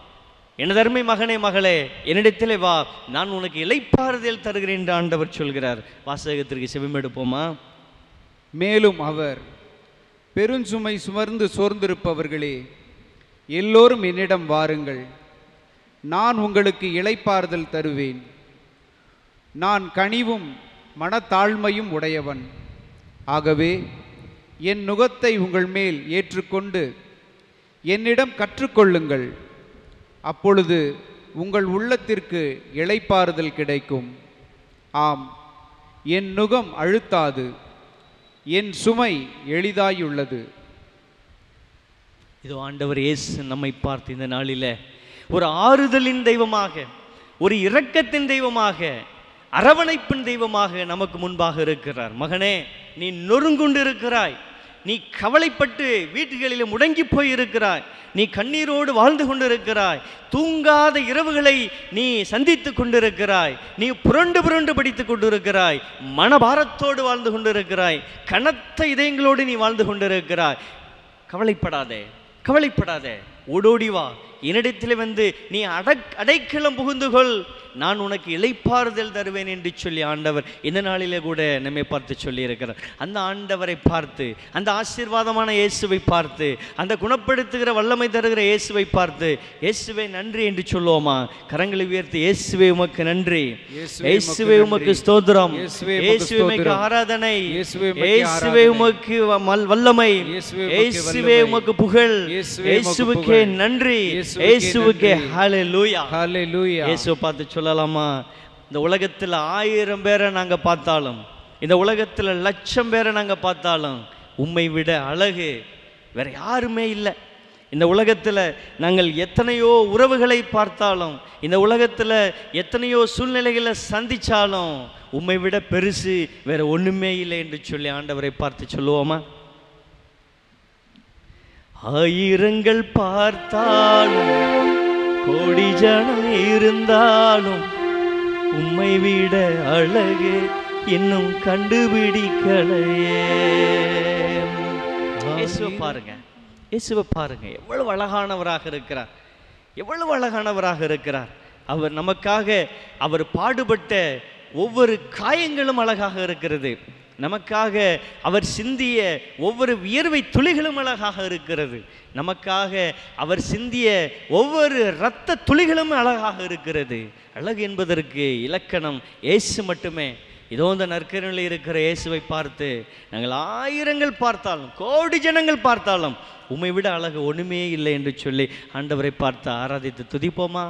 எனது அருமை மகனே மகளே என்னிடத்திலே வா நான் உனக்கு இலைப்பாறுதல் தருகிறேன் என்று ஆண்டவர் சொல்கிறார் வாசகத்திற்கு செவிமெடுப்போமா மேலும் அவர் பெருஞ்சுமை சுமர்ந்து சோர்ந்திருப்பவர்களே எல்லோரும் என்னிடம் வாருங்கள் நான் உங்களுக்கு இளைப்பாறுதல் தருவேன் நான் கனிவும் மனத்தாழ்மையும் உடையவன் ஆகவே என் நுகத்தை உங்கள் மேல் ஏற்றுக்கொண்டு என்னிடம் கற்றுக்கொள்ளுங்கள் அப்பொழுது உங்கள் உள்ளத்திற்கு இளைப்பாறுதல் கிடைக்கும் ஆம் என் நுகம் அழுத்தாது என் சுமை எளிதாயுள்ளது இதோ ஆண்டவர் இயேசு நம்மை பார்த்து இந்த நாளில் ஒரு ஆறுதலின் தெய்வமாக ஒரு இரக்கத்தின் தெய்வமாக அரவணைப்பின் தெய்வமாக நமக்கு முன்பாக இருக்கிறார் மகனே நீ நொறுங்குண்டு இருக்கிறாய் நீ கவலைப்பட்டு வீட்டுகளில் முடங்கி போய் இருக்கிறாய் நீ கண்ணீரோடு வாழ்ந்து கொண்டிருக்கிறாய் தூங்காத இரவுகளை நீ சந்தித்து கொண்டிருக்கிறாய் நீ புரண்டு புரண்டு படித்துக் கொண்டிருக்கிறாய் மனபாரத்தோடு வாழ்ந்து கொண்டிருக்கிறாய் கனத்த இதயங்களோடு நீ வாழ்ந்து கொண்டிருக்கிறாய் கவலைப்படாதே கவலைப்படாதே ஓடோடி வா என்னிடத்தில் வந்து நீ அடக் அடைக்கலம் புகுந்து கொள் நான் உனக்கு இளைப்பாறுதல் தருவேன் என்று சொல்லி ஆண்டவர் இந்த நாளிலே கூட நம்மை பார்த்து சொல்லி இருக்கிறார் அந்த ஆண்டவரை பார்த்து அந்த ஆசீர்வாதமான இயேசுவை பார்த்து அந்த குணப்படுத்துகிற வல்லமை தருகிற இயேசுவை பார்த்து இயேசுவை நன்றி என்று சொல்லுவோமா கரங்களை உயர்த்தி இயேசுவே உமக்கு நன்றி இயேசுவே இயேசுவே உமக்கு உமக்கு நன்றி. ஸ்தோத்திரம் இயேசுவே உமக்கு இயேசுவே உமக்கு ஸ்தோத்திரம். ஆராதனை இயேசுவே உமக்கு இயேசுவே ஆராதனை. உமக்கு வ- வல்லமை இயேசுவே உமக்கு இயேசுவே வல்லமை. உமக்கு புகழ் இயேசுவே உமக்கு இயேசுவுக்கே புகழ். நன்றி இயேசுவுக்கே இயேசுவுக்கே நன்றி. ஹalleluya ஹalleluya இயேசுவை பார்த்து சொல்லலாமா இந்த உலகத்தில் ஆயிரம் பேரை நாங்க பார்த்தாலும் இந்த உலகத்தில் லட்சம் பேரை நாங்க பார்த்தாலும் உம்மை விட அழகு வேற யாருமே இல்லை இந்த உலகத்தில் நாங்கள் எத்தனையோ உறவுகளை பார்த்தாலும் இந்த உலகத்தில் எத்தனையோ சூழ்நிலைகளை சந்திச்சாலும் உம்மை விட பெருசு வேற ஒண்ணுமே இல்லை என்று சொல்லி ஆண்டவரை பார்த்து சொல்லுவோமா ஆயிரங்கள் பார்த்தாலும் கோடி ஜனம் இருந்தாலும் உம்மை விட அழகு இன்னும் கண்டுபிடிக்கலையே இயேசுவை பாருங்க இயேசுவை பாருங்க எவ்வளவு அழகானவராக இருக்கிறார் எவ்வளவு அழகானவராக இருக்கிறார் அவர் நமக்காக அவர் பாடுபட்ட ஒவ்வொரு காயங்களும் அழகாக இருக்கிறது நமக்காக அவர் சிந்திய ஒவ்வொரு வியர்வை துளிகளும் அழகாக இருக்கிறது நமக்காக அவர் சிந்திய ஒவ்வொரு இரத்த துளிகளும் அழகாக இருக்கிறது அழகு என்பதற்கு இலக்கணம் இயேசு மட்டுமே இதோ இந்த நற்கரணில் இருக்கிற இயேசுவை பார்த்து நாங்கள் ஆயிரங்கள் பார்த்தாலும் கோடி ஜனங்கள் பார்த்தாலும் உம்மை விட அழகு ஒண்ணுமே இல்லை என்று சொல்லி ஆண்டவரை பார்த்து ஆராதித்து துதிப்போமா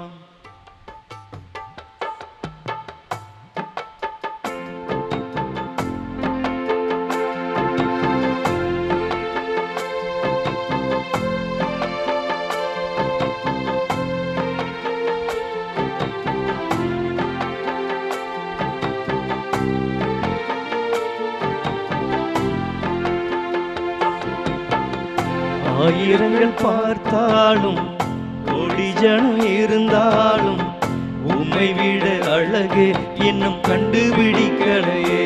ஆயிரங்கள் பார்த்தாலும் கோடி ஜனம் இருந்தாலும் உம்மை விட அழகு இன்னும் கண்டுபிடிக்கலையே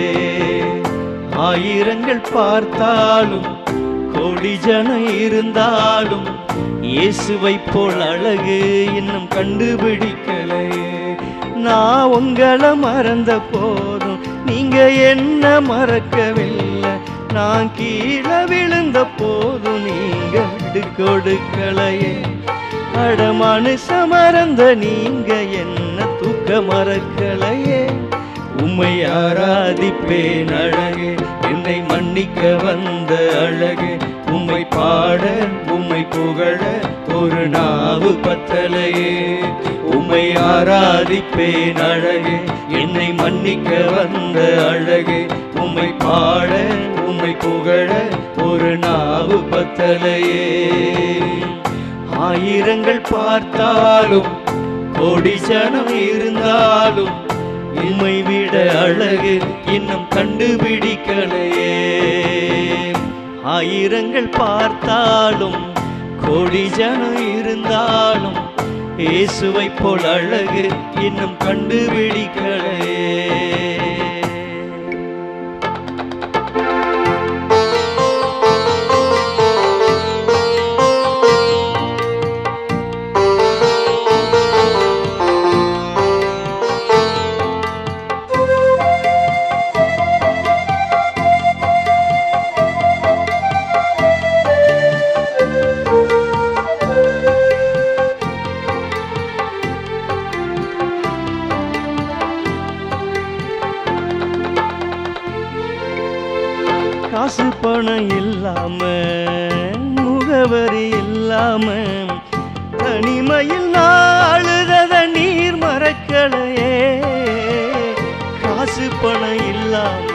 ஆயிரங்கள் பார்த்தாலும் கோடி ஜனம் இருந்தாலும் இயேசுவை போல் அழகு இன்னும் கண்டுபிடிக்கலையே நான் உங்களை மறந்த போதும் நீங்க என்ன மறக்கவில்லை நான் கீழே விழுந்த போதும் நீங்க விட்டு கொடுக்கலையே அட மனுஷ மறந்த நீங்க என்ன தூக்க மறக்கலையே உம்மை ஆராதிப்பேன் அழகே என்னை மன்னிக்க வந்த அழகே உம்மை பாட உம்மை புகழ ஒரு நாவு பத்தலையே உம்மை ஆராதிப்பேன் அழகே என்னை மன்னிக்க வந்த அழகே உம்மை பாட உம்மை புகழ ஒரு நாவு பத்தலையே ஆயிரங்கள் பார்த்தாலும் கோடி ஜனம் இருந்தாலும் உம்மை விட அழகு இன்னும் கண்டுபிடிக்கலையே ஆயிரங்கள் பார்த்தாலும் கோடி ஜனம் இருந்தாலும் இயேசுவை போல் அழகு இன்னும் கண்டுபிடிக்கலையே காசு பணம் இல்லாம முகவரி இல்லாம தனிமையில் அழுதத நீர் மறக்கலையே காசு காசு பணம் இல்லாம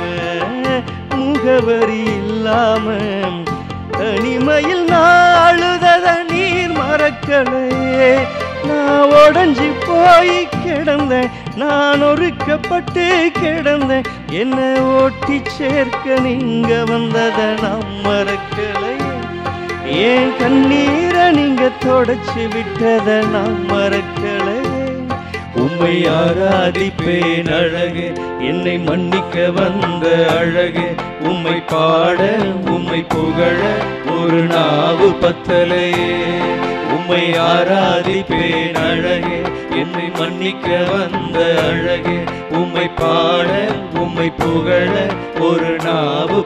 முகவரி இல்லாம தனிமையில் நான் அழுதத நீர் மறக்கலையே நான் உடஞ்சி போய் கிடந்தேன் நான் ஒருக்கப்பட்டு கிடந்தேன் என்னை ஓட்டி சேர்க்க நீங்க வந்தத நான் மறக்கலையே என் கண்ணீரை நீங்க தொடச்சு விட்டத நான் மறக்கலையே உம்மை ஆராதிப்பேன் அழகு என்னை மன்னிக்க வந்த அழகு உம்மை பாட உம்மை புகழ ஒரு நாவு பத்தலையே உம்மை ஆராதிப்பேன் அழகு என்னை மன்னிக்க வந்த அழகு உம்மை பாட உம்மை புகழ ஒரு நாவு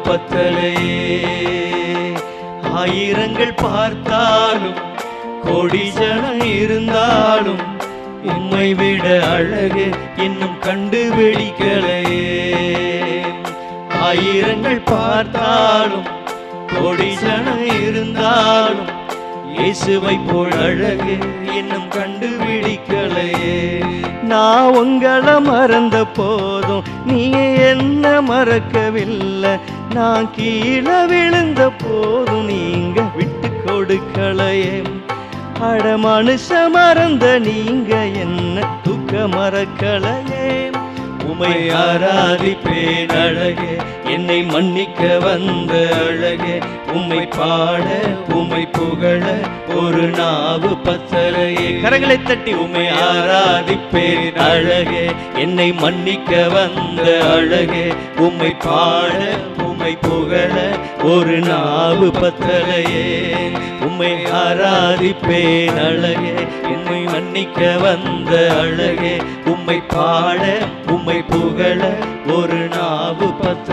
பத்தலையே ஆயிரங்கள் பார்த்தாலும் கோடி ஜனம் இருந்தாலும் உம்மை விட அழகு இன்னும் கண்டுபிடிக்கலையே ஆயிரங்கள் பார்த்தாலும் கோடி ஜனம் இருந்தாலும் இயேசுவை போல் அழகு இன்னும் கண்டுபிடிக்கலையே நான் உங்களை மறந்த போதும் நீங்க என்ன மறக்கவில்லை நான் கீழே விழுந்த போதும் நீங்க விட்டு கொடுக்கலையே அட மனுஷ மறந்த நீங்க என்ன தூக்க மறக்கலையே உமை ஆராதிப்பேன் அழகே என்னை மன்னிக்க வந்த அழகே உம்மை பாட உம்மை புகழ ஒரு நாவு பத்தலையே கரங்களை தட்டி உம்மை ஆராதிப்பேன் அழகே என்னை மன்னிக்க வந்த அழகே உம்மை பாட உம்மை புகழ ஒரு நாவு பத்தலையே உம்மை ஆராதிப்பேன் அழகே உம்மை மன்னிக்க வந்த அழகே உம்மை பாட உம்மை புகழ ஒரு நாவு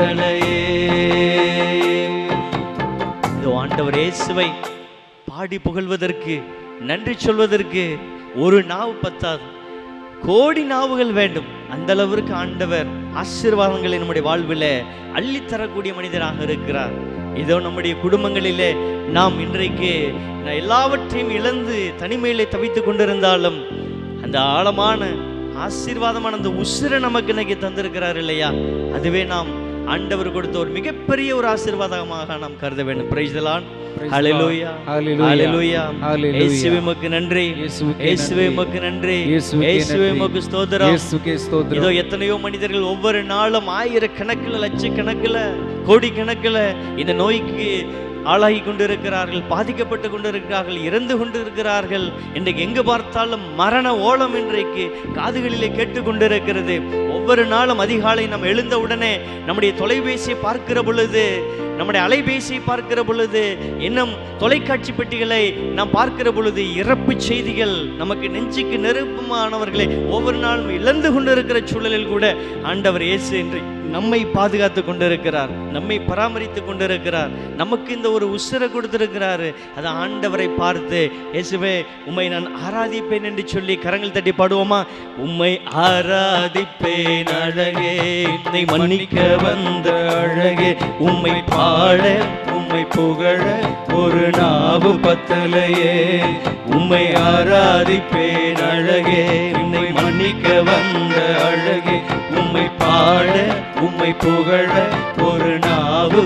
பத்தலையே இதோ ஆண்டவர் இயேசுவை பாடி புகழ்வதற்கு நன்றி சொல்வதற்கு ஒரு நாவு பத்தாது கோடி நாவுகள் வேண்டும் அந்த அளவிற்கு ஆண்டவர் ஆசீர்வாதங்களை நம்முடைய வாழ்வில் அள்ளித்தரக்கூடிய மனிதராக இருக்கிறார் இதோ நம்முடைய குடும்பங்களிலே நாம் இன்றைக்கு எல்லாவற்றையும் இழந்து தனிமையிலே தவித்துக் கொண்டிருந்தாலும் அந்த ஆழமான ஆசீர்வாதமான அந்த உசிரை நமக்கு இன்னைக்கு தந்திருக்கிறார் இல்லையா அதுவே நாம் ஆண்டவர் கொடுத்த ஒரு மிகப்பெரிய ஒரு ஆசீர்வாதமாக நாம் கருத வேண்டும் பிரைஸ்தலான் Praise ஹalleluya God. Hallelujah. ஹalleluya Hallelujah. இயேசுவே உமக்கு நன்றி இயேசுவுக்கே இயேசுவே நன்றி. உமக்கு நன்றி இயேசுவுக்கே இயேசுவே நன்றி. உமக்கு ஸ்தோத்திரம் இயேசுக்கே ஸ்தோத்திரம். இதோ எத்தனையோ மனிதர்கள் ஒவ்வொரு நாளும் ஆயிரக்கணக்கில் லட்சக்கணக்கில் கோடிக்கணக்கில் இந்த நோய்க்கு ஆளாகி கொண்டிருக்கிறார்கள் பாதிக்கப்பட்டு கொண்டிருக்கிறார்கள் இறந்து கொண்டிருக்கிறார்கள் இன்றைக்கு எங்கு பார்த்தாலும் மரண ஓலம் இன்றைக்கு காதுகளிலே கேட்டு கொண்டிருக்கிறது ஒவ்வொரு நாளும் அதிகாலை நாம் எழுந்த உடனே நம்முடைய தொலைபேசியை பார்க்கிற பொழுது நம்முடைய அலைபேசியை பார்க்கிற பொழுது இன்னும் தொலைக்காட்சி பெட்டிகளை நாம் பார்க்கிற பொழுது இறப்பு செய்திகள் நமக்கு நெஞ்சுக்கு நெருப்பமானவர்களை ஒவ்வொரு நாளும் இழந்து கொண்டிருக்கிற சூழலில் கூட ஆண்டவர் இயேசு என்று நம்மை பாதுகாத்து கொண்டிருக்கிறார் நம்மை பராமரித்து கொண்டிருக்கிறார் நமக்கு இந்த ஒரு உசிரை கொடுத்திருக்கிறாரு அது ஆண்டவரை பார்த்து இயேசுவே உம்மை நான் ஆராதிப்பேன் என்று சொல்லி கரங்கள் தட்டி பாடுவோமா உம்மை ஆராதிப்பேன் அழகே என்னை மன்னிக்க வந்த அழகே உம்மை பாட உம்மை புகழ ஒரு நாவு பத்தலையே உம்மை ஆராதிப்பேன் அழகே என்னை மன்னிக்க வந்த அழகே உம்மை பாட உம்மை புகழ ஒரு நாவு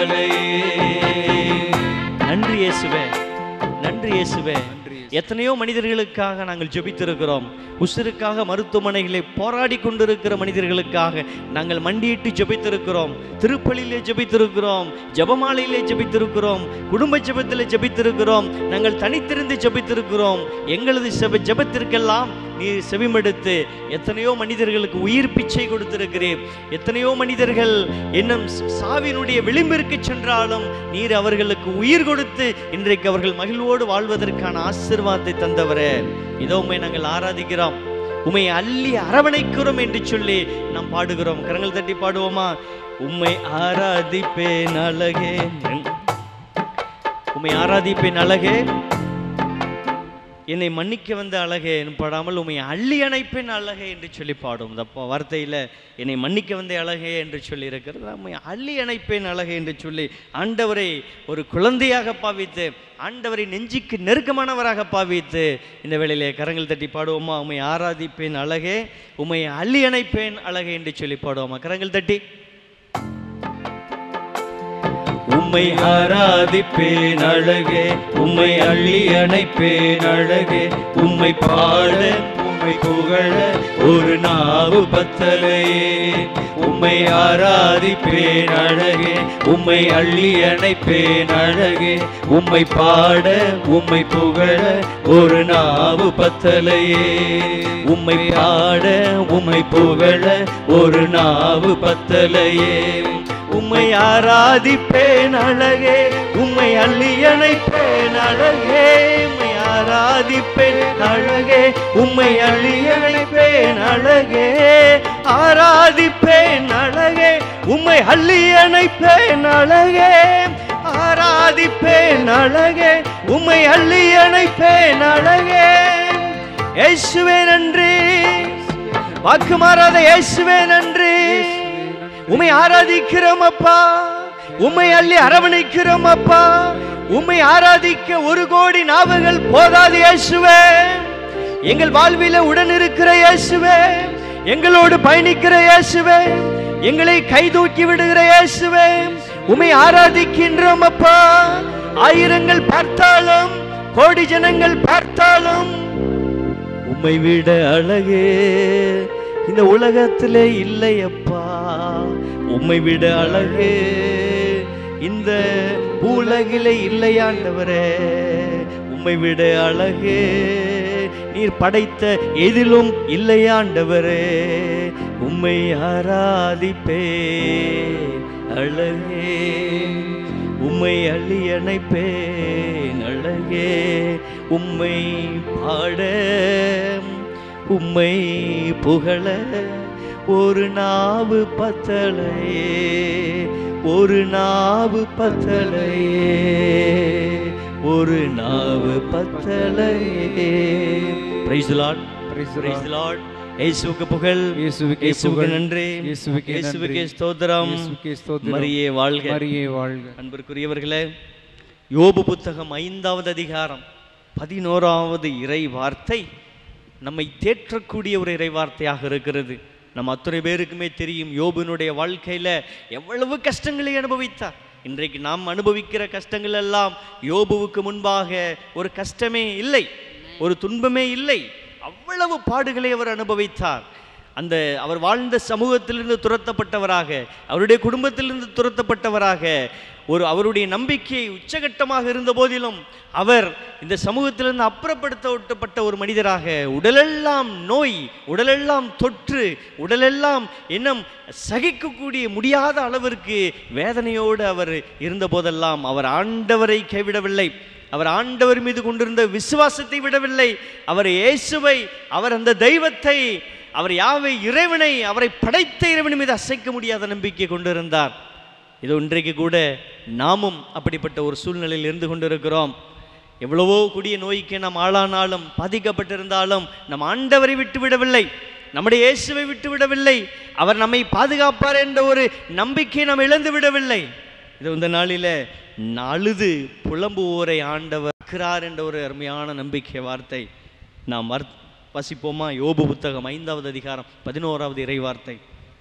பத்தலையே நன்றி இயேசுவே நன்றி இயேசுவே எத்தனையோ மனிதர்களுக்காக நாங்கள் ஜெபித்திருக்கிறோம் உசிருக்காக மருத்துவமனைகளை போராடி கொண்டிருக்கிற மனிதர்களுக்காக நாங்கள் மண்டியிட்டு ஜெபித்திருக்கிறோம் திருப்பலியிலே ஜெபித்திருக்கிறோம் ஜெபமாலையிலே ஜெபித்திருக்கிறோம் குடும்ப ஜெபத்திலே ஜெபித்திருக்கிறோம் நாங்கள் தனித்திருந்து ஜெபித்திருக்கிறோம் எங்களது செப ஜெபத்திற்கெல்லாம் நீர் செவிமடுத்து எத்தனையோ மனிதர்களுக்கு உயிர் பிச்சை கொடுத்திருக்கிறீர் எத்தனையோ மனிதர்கள் இன்னும் சாவினுடைய விளிம்பிற்கு சென்றாலும் நீர் அவர்களுக்கு உயிர் கொடுத்து இன்றைக்கு அவர்கள் மகிழ்வோடு வாழ்வதற்கான ஆசீர்வாதத்தை தந்தவரே இதோ உம்மை நாங்கள் ஆராதிக்கிறோம் உம்மை அள்ளி அரவணைக்கிறோம் என்று சொல்லி நாம் பாடுகிறோம் கரங்கள் தட்டி பாடுவோமா உம்மை ஆராதிப்பேன் அழகே உம்மை ஆராதிப்பேன் அழகே என்னை மன்னிக்க வந்த அழகே என்று பாடாமல் உம்மை அள்ளி அணைப்பேன் அழகே என்று சொல்லி பாடும் இந்த ப- வார்த்தையில என்னை மன்னிக்க வந்த அழகே என்று சொல்லி இருக்கிறது உம்மை அள்ளி அணைப்பேன் அழகே என்று சொல்லி ஆண்டவரை ஒரு குழந்தையாக பாவித்து ஆண்டவரை நெஞ்சுக்கு நெருக்கமானவராக பாவித்து இந்த வேளையிலே கரங்கள் தட்டி பாடுவோமா உம்மை ஆராதிப்பேன் அழகே உம்மை அள்ளி அணைப்பேன் அழகே என்று சொல்லி பாடுவோமா கரங்கள் தட்டி உம்மை ஆராதிப்பேன் அழகே உம்மை அள்ளி அணைப்பேன் அழகே உம்மை பாட உம்மை புகழ ஒரு நாவு பத்தலையே உம்மை ஆராதிப்பேன் அழகே உம்மை அள்ளி அணைப்பேன் அழகே உம்மை பாட உம்மை புகழ ஒரு நாவு பத்தலையே உம்மை பாட உம்மை புகழ ஒரு நாவு பத்தலையே உம்மை ஆராதிப்பேன் அழகே உம்மை அள்ளி அணைப்பேன் அழகே உம்மை ஆராதிப்பேன் அழகே உம்மை அள்ளி அணைப்பேன் அழகே ஆராதிப்பேன் அழகே உம்மை அள்ளி அணைப்பேன் அழகே ஆராதிப்பேன் அழகே உம்மை அள்ளி அணைப்பேன் அழகே இயேசுவே நன்றி வாக்கு மாறாத இயேசுவே நன்றி உம்மை ஆராதிக்கிறோம் அப்பா உம்மை அள்ளி அரவணைக்கிறோம் அப்பா உம்மை ஆராதிக்க ஒரு கோடி நாவுகள் போதாது இயேசுவே எங்கள் வாழ்வில உடன் இருக்கிற இயேசுவே எங்களோடு பயணிக்கிற இயேசுவே எங்களை கை தூக்கி விடுகிற இயேசுவே உம்மை ஆராதிக்கின்றோம் அப்பா ஆயிரங்கள் பார்த்தாலும் கோடி ஜனங்கள் பார்த்தாலும் உம்மை விட அழகே இந்த உலகத்திலே இல்லை அப்பா உம்மை விட அழகே இந்த பூலகிலே இல்லையாண்டவரே உம்மை விட அழகே நீர் படைத்த எதிலும் இல்லையாண்டவரே உம்மை ஆராதிப்பே அழகே உம்மை அள்ளி அணைப்பேன் அழகே உம்மை பாட உம்மை புகழ ஒரு நாவு பத்தலையே ஒரு நாவு பத்தலையே ஒரு நாவு பத்தலையே praise Lord Praise the praise Lord. Lord இயேசுவுக்கு புகழ் இயேசுவுக்கே இயேசுவுக்கு புகழ். நன்றி இயேசுவுக்கே நன்றி. இயேசுவுக்கே ஸ்தோத்திரம் இயேசுவுக்கே ஸ்தோத்திரம். மரியே வாழ்க மரியே வாழ்க அன்பிற்குரியவர்களே யோபு புத்தகம் ஐந்தாவது அதிகாரம் பதினோராவது இறை வார்த்தை நம்மை தேற்றக்கூடிய ஒரு இறை வார்த்தையாக இருக்கிறது நம்ம அத்தனை பேருக்குமே தெரியும் யோபுனுடைய வாழ்க்கையில எவ்வளவு கஷ்டங்களை அனுபவித்தார் இன்றைக்கு நாம் அனுபவிக்கிற கஷ்டங்கள் எல்லாம் யோபுவுக்கு முன்பாக ஒரு கஷ்டமே இல்லை ஒரு துன்பமே இல்லை அவ்வளவு பாடுகளை அவர் அனுபவித்தார் அந்த அவர் வாழ்ந்த சமூகத்திலிருந்து துரத்தப்பட்டவராக அவருடைய குடும்பத்திலிருந்து துரத்தப்பட்டவராக ஒரு அவருடைய நம்பிக்கை உச்சகட்டமாக இருந்த போதிலும் அவர் இந்த சமூகத்திலிருந்து அப்புறப்படுத்தப்பட்ட ஒரு மனிதராக உடலெல்லாம் நோய் உடலெல்லாம் தொற்று உடலெல்லாம் இன்னும் சகிக்கக்கூடிய முடியாத அளவிற்கு வேதனையோடு அவர் இருந்த போதெல்லாம் அவர் ஆண்டவரை கைவிடவில்லை அவர் ஆண்டவர் மீது கொண்டிருந்த விசுவாசத்தை விடவில்லை அவர் இயேசுவை அவர் அந்த தெய்வத்தை அவர் யாவை இறைவனை அவரை படைத்த இறைவன் மீது அசைக்க முடியாத நம்பிக்கை கொண்டிருந்தார் இது இன்றைக்கு கூட நாமும் அப்படிப்பட்ட ஒரு சூழ்நிலையில் இருந்து கொண்டிருக்கிறோம் எவ்வளவோ கொடிய நோய்க்கு நாம் ஆளானாலும் பாதிக்கப்பட்டிருந்தாலும் நம் ஆண்டவரை விட்டு விடவில்லை நம்முடைய இயேசுவை விட்டு விடவில்லை அவர் நம்மை பாதுகாப்பார் என்ற ஒரு நம்பிக்கையை நாம் இழந்து விடவில்லை இது இந்த நாளில் அழுது புலம்புவோரை ஆண்டவர் இருக்கிறார் என்ற ஒரு அருமையான நம்பிக்கை வார்த்தை நாம் வர் வசிப்போமா யோபு புத்தகம் ஐந்தாவது அதிகாரம் பதினோராவது இறை வார்த்தை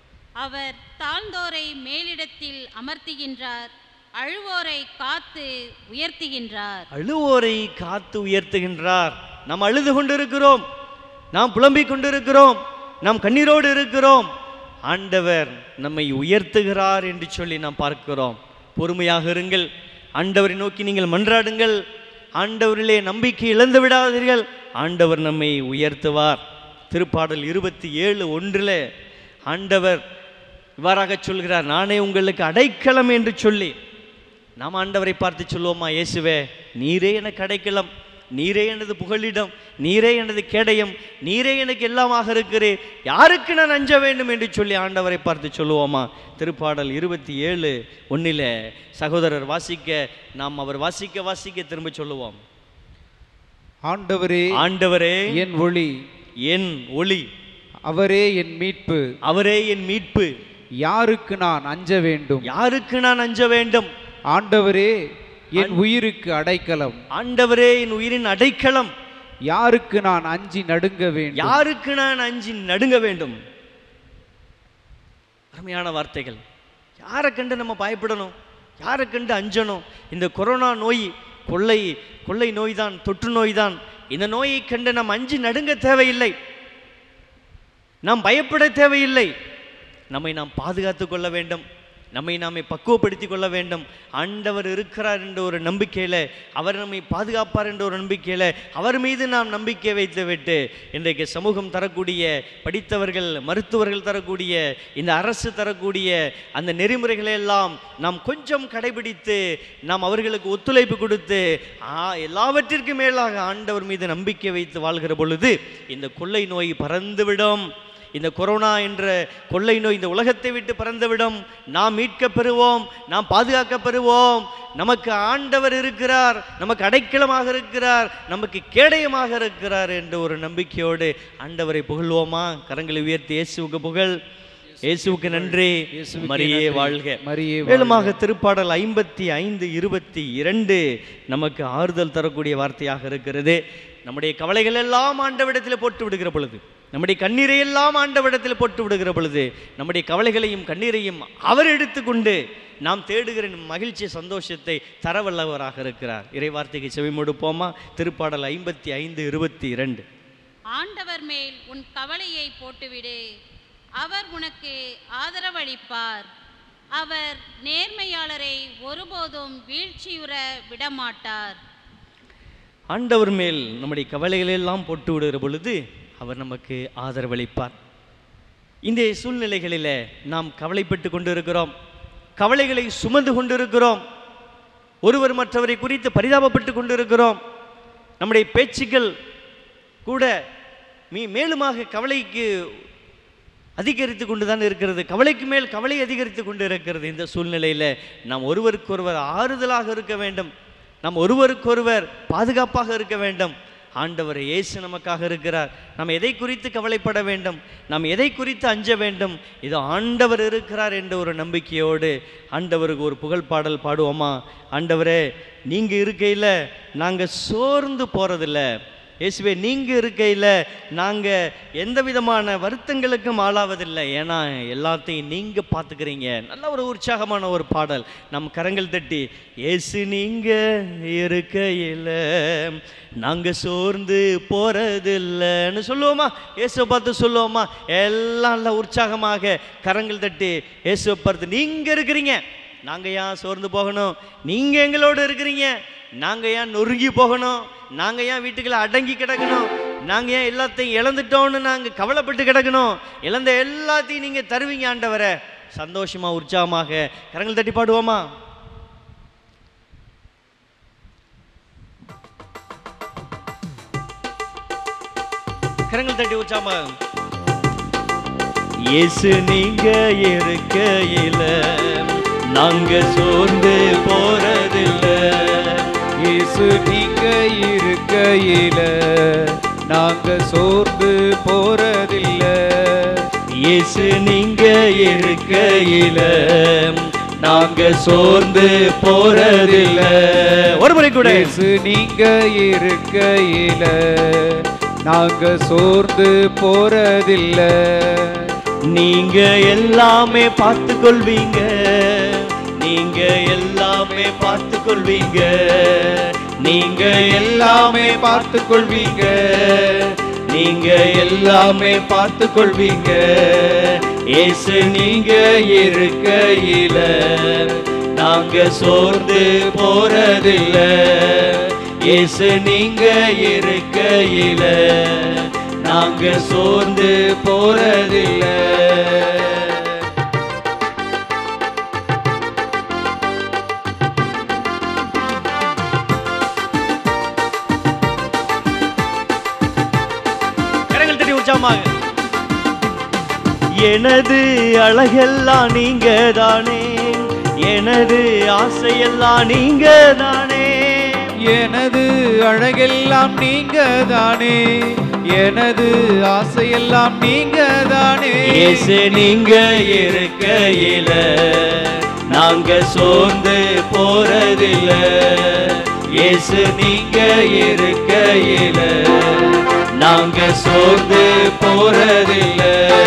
அவர் தாழ்ந்தோரை மேலிடத்தில் அமர்த்துகின்றார் அழுவோரை காத்து உயர்த்துகின்றார் அழுவோரை காத்து உயர்த்துகின்றார் நாம் அழுது கொண்டிருக்கிறோம் நாம் புலம்பிக் கொண்டிருக்கிறோம் நாம் கண்ணீரோடு இருக்கிறோம் ஆண்டவர் நம்மை உயர்த்துகிறார் என்று சொல்லி நாம் பார்க்கிறோம் பொறுமையாக இருங்கள் ஆண்டவரை நோக்கி நீங்கள் மன்றாடுங்கள் ஆண்டவரிலே நம்பிக்கை இழந்து விடாதீர்கள் ஆண்டவர் நம்மை உயர்த்துவார் திருப்பாடல் இருபத்தி ஏழு ஒன்றில் ஆண்டவர் இவ்வாறாக சொல்கிறார் நானே உங்களுக்கு அடைக்கலம் என்று சொல்லி நாம் ஆண்டவரை பார்த்து சொல்லுவோமா இயேசுவே நீரே எனக்கு அடைக்கலம் நீரே எனது புகலிடம் நீரே எனது கேடயம் நீரே எனக்கு எல்லாமாக இருக்கிறீர் யாருக்கு நான் அஞ்ச வேண்டும் என்று சொல்லி ஆண்டவரை பார்த்து சொல்லுவோமா திருப்பாடல் இருபத்தி ஏழு ஒன்றில் சகோதரர் வாசிக்க நாம் அவர் வாசிக்க வாசிக்க திரும்ப சொல்லுவோம் ஆண்டவரே ஆண்டவரே என் ஒளி என் ஒளி அவரே என் மீட்பு அவரே என் மீட்பு யாருக்கு நான் அஞ்ச வேண்டும் யாருக்கு நான் அஞ்ச வேண்டும் ஆண்டவரே என் உயிருக்கு அடைக்கலம் ஆண்டவரே என் உயிரின் அடைக்கலம் யாருக்கு நான் அஞ்சி நடுங்க வேண்டும் யாருக்கு நான் அஞ்சி நடுங்க வேண்டும் அருமையான வார்த்தைகள் யாரை கண்டு நம்ம பயப்படணும் யாரை கண்டு அஞ்சணும் இந்த கொரோனா நோய் கொள்ளை கொள்ளை நோய்தான் தொற்று நோய்தான் இந்த நோயை கண்டு நாம் அஞ்சி நடுங்க தேவையில்லை நாம் பயப்பட தேவையில்லை நம்மை நாம் பாதுகாத்து கொள்ள வேண்டும் நம்மை நாமே பக்குவப்படுத்திக் கொள்ள வேண்டும் ஆண்டவர் இருக்கிறார் என்ற ஒரு நம்பிக்கையில் அவர் நம்மை பாதுகாப்பார் என்ற ஒரு நம்பிக்கையில் அவர் மீது நாம் நம்பிக்கை வைத்துவிட்டு இன்றைக்கு சமூகம் தரக்கூடிய படித்தவர்கள் மருத்துவர்கள் தரக்கூடிய இந்த அரசு தரக்கூடிய அந்த நெறிமுறைகளை எல்லாம் நாம் கொஞ்சம் கடைபிடித்து நாம் அவர்களுக்கு ஒத்துழைப்பு கொடுத்து ஆ, எல்லாவற்றிற்கும் மேலாக ஆண்டவர் மீது நம்பிக்கை வைத்து வாழ்கிற பொழுது இந்த கொள்ளை நோய் பறந்துவிடும் இந்த கொரோனா என்ற கொள்ளை நோய் இந்த உலகத்தை விட்டு பறந்துவிடும் நாம் மீட்கப் பெறுவோம் நாம் பாதுகாக்கப் பெறுவோம் நமக்கு ஆண்டவர் இருக்கிறார் நமக்கு அடைக்கலமாக இருக்கிறார் நமக்கு கேடயமாக இருக்கிறார் என்ற ஒரு நம்பிக்கையோடு ஆண்டவரை புகழ்வோமா கரங்களை உயர்த்தி இயேசுவுக்கு புகழ் இயேசுவுக்கு நன்றி இயேசுவுக்கே மரியே நன்றி. வாழ்க மரியே வாழ்க. மேலுமாக திருப்பாடல் ஐம்பத்தி ஐந்து இருபத்தி இரண்டு நமக்கு ஆறுதல் தரக்கூடிய வார்த்தையாக இருக்கிறது நம்முடைய கவலைகள் எல்லாம் ஆண்டவிடத்தில் போட்டு விடுகிற பொழுது நம்முடைய கண்ணீரை எல்லாம் ஆண்டவிடத்தில் போட்டு விடுகிற பொழுது நம்முடைய கவலைகளையும் கண்ணீரையும் அவர் எடுத்துக்கொண்டு நாம் தேடுகிற மகிழ்ச்சி சந்தோஷத்தை தரவல்லவராக இருக்கிறார் இறை வார்த்தைக்கு செவி கொடுப்போமா திருப்பாடல் ஐம்பத்தி ஐந்து இருபத்தி இரண்டு ஆண்டவர் மேல் உன் கவலையை போட்டுவிடு அவர் உனக்கு ஆதரவளிப்பார் அவர் நேர்மையாளரை ஒருபோதும் வீழ்ச்சியுற விடமாட்டார் ஆண்டவர் மேல் நம்முடைய கவலைகளை எல்லாம் போட்டு விடுகிற பொழுது அவர் நமக்கு ஆதரவளிப்பார் இந்த சூழ்நிலைகளில் நாம் கவலைப்பட்டு கொண்டிருக்கிறோம் கவலைகளை சுமந்து கொண்டிருக்கிறோம் ஒருவர் மற்றவரை குறித்து பரிதாபப்பட்டு கொண்டிருக்கிறோம் நம்முடைய பேச்சுக்கள் கூட மீ மேலுமாக கவலைக்கு அதிகரித்து கொண்டு தான் இருக்கிறது கவலைக்கு மேல் கவலை அதிகரித்து கொண்டு இருக்கிறது இந்த சூழ்நிலையில் நாம் ஒருவருக்கொருவர் ஆறுதலாக இருக்க வேண்டும் நாம் ஒருவருக்கொருவர் பாதுகாப்பாக இருக்க வேண்டும் ஆண்டவர் இயேசு நமக்காக இருக்கிறார் நாம் எதை குறித்து கவலைப்பட வேண்டும் நாம் எதை குறித்து அஞ்ச வேண்டும் இது ஆண்டவர் இருக்கிறார் என்ற ஒரு நம்பிக்கையோடு ஆண்டவருக்கு ஒரு புகழ் பாடல் பாடுவோமா ஆண்டவரே நீங்கள் இருக்கையில் நாங்கள் சோர்ந்து போகிறதில்ல இயேசுவே நீங்கள் இருக்கையில் நாங்கள் எந்த விதமான வருத்தங்களுக்கும் ஆளாவதில்லை ஏன்னா எல்லாத்தையும் நீங்கள் பார்த்துக்கிறீங்க நல்ல ஒரு உற்சாகமான ஒரு பாடல் நம் கரங்கள் தட்டி இயேசு நீங்கள் இருக்கையில் நாங்கள் சோர்ந்து போகிறதில்லைன்னு சொல்லுவோமா இயேசுவை பார்த்து சொல்லுவோமா எல்லாம் நல்ல உற்சாகமாக கரங்கள் தட்டி இயேசுவை பார்த்து நீங்கள் இருக்கிறீங்க நாங்கள் ஏன் சோர்ந்து போகணும் நீங்கள் எங்களோட இருக்கிறீங்க நாங்கள் ஏன் நொறுங்கி போகணும் நாங்கள் ஏன் வீட்டுக்குள்ள அடங்கி கிடக்கணும் நாங்கள் ஏன் எல்லாத்தையும் இழந்துட்டோம்னு நாங்கள் கவலைப்பட்டு கிடக்கணும் இழந்த எல்லாத்தையும் நீங்கள் தருவீங்க ஆண்டவரை சந்தோஷமா உற்சாகமாக கரங்கள் தட்டி பாடுவோமா கரங்கள் தட்டி உற்சாகமாக இயேசு நீங்க இருக்கையில நாங்க சோர்ந்து போறதில்ல இயேசு நீங்க இருக்கையில நாங்க சோர்ந்து போறதில்ல இயேசு நீங்க இருக்கையில நாங்க சோர்ந்து போறதில்ல ஒரு முறை கூட இயேசு நீங்க இருக்கையில நாங்க சோர்ந்து போறதில்ல நீங்க எல்லாமே பார்த்து கொள்வீங்க நீங்க எல்லாமே பார்த்து கொள்வீங்க நீங்க எல்லாமே பார்த்து கொள்வீங்க நீங்க எல்லாமே பார்த்து கொள்வீங்க இயேசு நீங்க இருக்கையில நாங்க சோர்ந்து போறதில்ல இயேசு நீங்க இருக்கையில நாங்க சோர்ந்து போறதில்லை கரங்கள் தட்டி உற்சாகமாக எனது அழகெல்லாம் நீங்க தானே எனது ஆசையெல்லாம் நீங்க தானே எனது அழகெல்லாம் நீங்க தானே எனது ஆசையெல்லாம் நீங்க தானே இயேசு நீங்க இருக்கையில நாங்க சோர்ந்து போறதில்ல இயேசு நீங்க இருக்கையில நாங்க சோர்ந்து போறதில்ல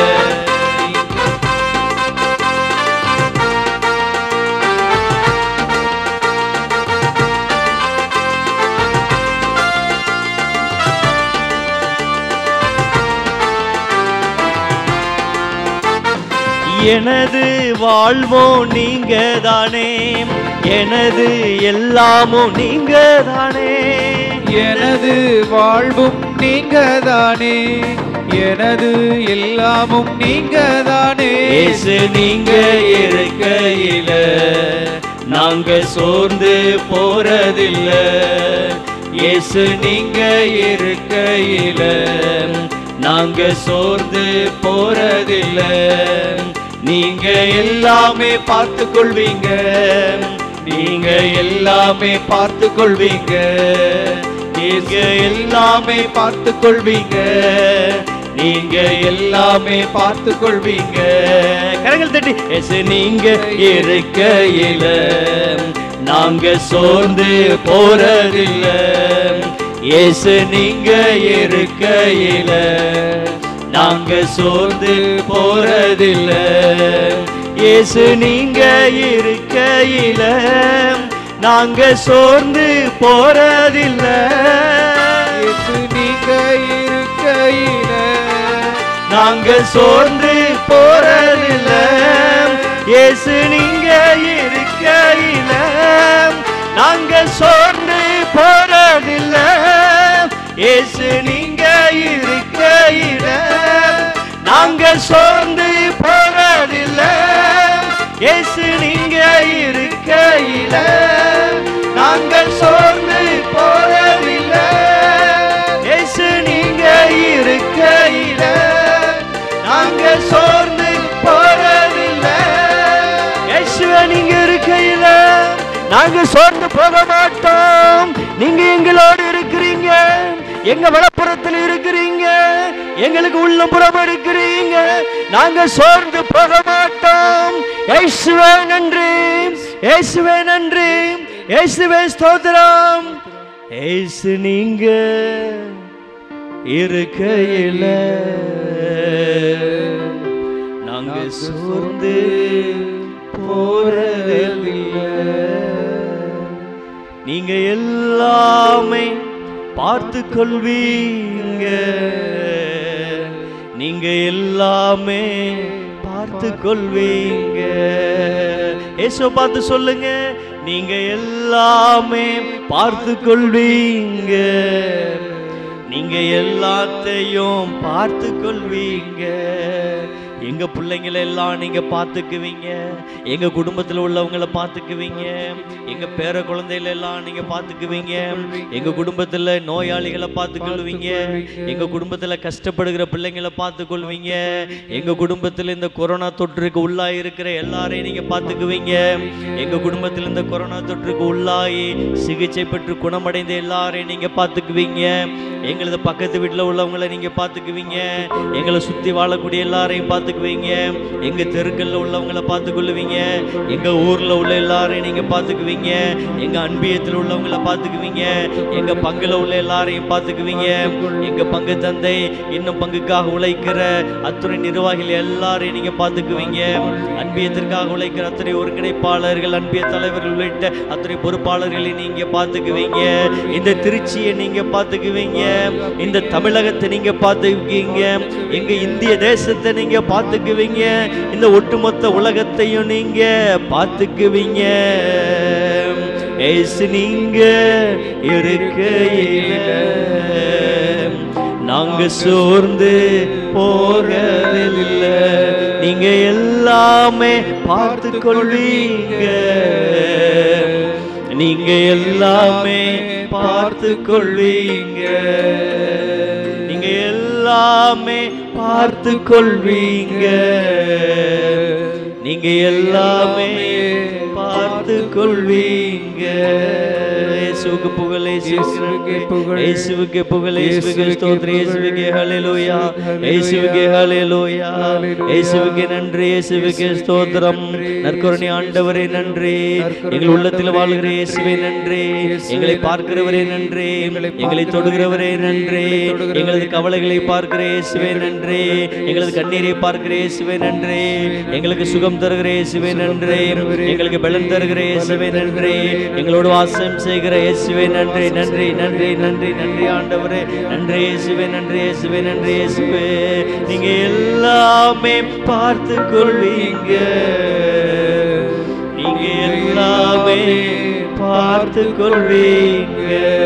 எனது வாழ்வோ நீங்க தானே எனது எல்லாமும் நீங்க தானே எனது வாழ்வும் நீங்க தானே எனது எல்லாமும் நீங்க தானே இயேசு நீங்க இருக்கையில நாங்க சோர்ந்து போறதில்ல இயேசு நீங்க இருக்கையில நாங்க சோர்ந்து போறதில்ல நீங்க எல்லாமே பார்த்து கொள்வீங்க நீங்க எல்லாமே பார்த்து கொள்வீங்க நீங்க எல்லாமே பார்த்து கொள்வீங்க நீங்க எல்லாமே பார்த்து கொள்வீங்க கரங்கள் தட்டி எஸ் நீங்க இருக்கையில நாங்க சோர்ந்து போறதில்ல இயேசு நீங்க இருக்கையில நாங்க சோர்ந்து போறதில்ல இயேசு நீங்க இருக்கையில நாங்க சோர்ந்து போறதில்ல இயேசு நீங்க இருக்கையில நாங்க சோர்ந்து போறதில்ல இயேசு நீங்க இருக்கையில நாங்க சோர்ந்து போறதில்ல இயேசு நீங்க இருக்கையில நாங்க சோர்ந்து போறதில்ல இயேசு நீங்க இருக்கையில நாங்க சோர்ந்து போறதில்லை இயேசு நீங்க இருக்கையில நாங்க சோர்ந்து போறதில்லை இயேசுவே நீங்க இருக்கையில நாங்க சோர்ந்து போக மாட்டோம் நீங்க எங்களோடு இருக்கிறீங்க எங்க வலப்புறத்தில் இருக்கிறீங்க எங்களுக்கு உள்ளப்புறம் இருக்கிறீங்க நாங்க சோர்ந்து போக மாட்டோம் இயேசுவே நன்றி இயேசுவே நன்றி இயேசுவே ஸ்தோத்திரம் ஏசு நீங்க இருக்கையில நாங்க சோர்ந்து போறதில்லை நீங்க எல்லாமே பார்த்து கொள்வீங்க நீங்க எல்லாமே பார்த்து கொள்வீங்க ஏசோ பார்த்து சொல்லுங்க நீங்க எல்லாமே பார்த்து கொள்வீங்க நீங்க எல்லாத்தையும் பார்த்து கொள்வீங்க எங்க பிள்ளைங்களை எல்லாம் நீங்க பார்த்துக்குவீங்க எங்க குடும்பத்துல உள்ளவங்கள பார்த்துக்குவீங்க எங்க பேர குழந்தைகளை எல்லாம் நீங்க பார்த்துக்குவீங்க எங்க குடும்பத்துல நோயாளிகளை பார்த்துக்கொள்வீங்க எங்க குடும்பத்துல கஷ்டப்படுகிற பிள்ளைங்களை பார்த்துக்கொள்வீங்க எங்க குடும்பத்துல இந்த கொரோனா தொற்றுக்கு உள்ளாகி இருக்கிற எல்லாரையும் நீங்க பார்த்துக்குவீங்க எங்க குடும்பத்தில் இந்த கொரோனா தொற்றுக்கு உள்ளாகி சிகிச்சை பெற்று குணமடைந்த எல்லாரையும் நீங்க பார்த்துக்குவீங்க எங்களது பக்கத்து வீட்டில் உள்ளவங்களை நீங்க பார்த்துக்குவீங்க எங்களை சுத்தி வாழக்கூடிய எல்லாரையும் பார்த்துக்குவீங்க எங்க தெருக்கல்ல உள்ளவங்களை பார்த்துக்கொள்ளுவீங்க எங்க ஊர்ல உள்ள எல்லாரையும் நீங்க பார்த்துக்குவீங்க எங்க அன்பியத்தில் உள்ளவங்களை பார்த்துக்குவீங்க எங்க பங்குல உள்ள எல்லாரையும் பார்த்துக்குவீங்க எங்க பங்கு தந்தை இன்னும் பங்குக்காக உழைக்கிற அத்துறை நிர்வாகிகள் எல்லாரையும் நீங்க பார்த்துக்குவீங்க அன்பியத்திற்காக உழைக்கிற அத்தனை ஒருங்கிணைப்பாளர்கள் அன்பிய தலைவர்கள் உள்ளிட்ட அத்தனை பொறுப்பாளர்களை நீங்க பார்த்துக்குவீங்க இந்த திருச்சியை நீங்க பார்த்துக்குவீங்க இந்த தமிழகத்தை நீங்க பார்த்துக்குவீங்க எங்க இந்திய தேசத்தை நீங்க பார்த்துக்குவீங்க இந்த ஒட்டுமொத்த உலகத்தையும் நீங்க பார்த்துக்குவீங்க ஏசு நீங்க இருக்கையில நாங்க சோர்ந்து போறதில்ல நீங்க எல்லாமே பார்த்து கொள்வீங்க நீங்க எல்லாமே பார்த்து கொள்வீங்க நீங்க எல்லாமே பார்த்து கொள்வீங்க நீங்க எல்லாமே பார்த்து கொள்வீங்க இயேசுவுக்கு புகழ் இயேசுவுக்கு இயேசுவுக்கே புகழ். இயேசுவுக்கு புகழ் இயேசுவுக்கு இயேசுவுக்கே ஸ்தோத்திரம் புகழ். இயேசுவுக்கு ஹalleluya ஹalleluya. இயேசுவுக்கு ஹalleluya ஹalleluya. இயேசுவுக்கு நன்றி இயேசுவுக்கு இயேசுவுக்கே ஸ்தோத்திரம் நன்றி. நற்கருணை ஆண்டவரே நன்றி நற்கருணை எங்கள் உள்ளத்தில் ஆண்டவரே வாழ்கிற நன்றி. இயேசுவே நன்றி இயேசுவே எங்களை நன்றி. பார்க்கிறவரே நன்றி எங்களை எங்களை பார்க்கிறவரே தொடுகிறவரே நன்றி. நன்றி எங்களை தொடுகிறவரே எங்களது நன்றி. கவலைகளை பார்க்கிற இயேசுவே எங்களுக்கு நன்றி நன்றி. எங்களது கண்ணீரை பார்க்கிற இயேசுவே நன்றி நன்றி. எங்களுக்கு சுகம் தருகிற இயேசுவே சுகம் நன்றி தருகிறவரே எங்களுக்கு நன்றி. பலன் தருகிற இயேசுவே பலன் நன்றி தருகிறவரே நன்றி. எங்களோடு வாசம் செய்கிற இயேசுவே நன்றி வாசம் நன்றி செய்கிற நன்றி நன்றி நன்றி ஆண்டவரே நன்றி இயேசுவே நன்றி இயேசுவே நன்றி இயேசுவே நீங்க எல்லாமே பார்த்து கொள்வீங்க நீங்க எல்லாமே பார்த்து கொள்வீங்க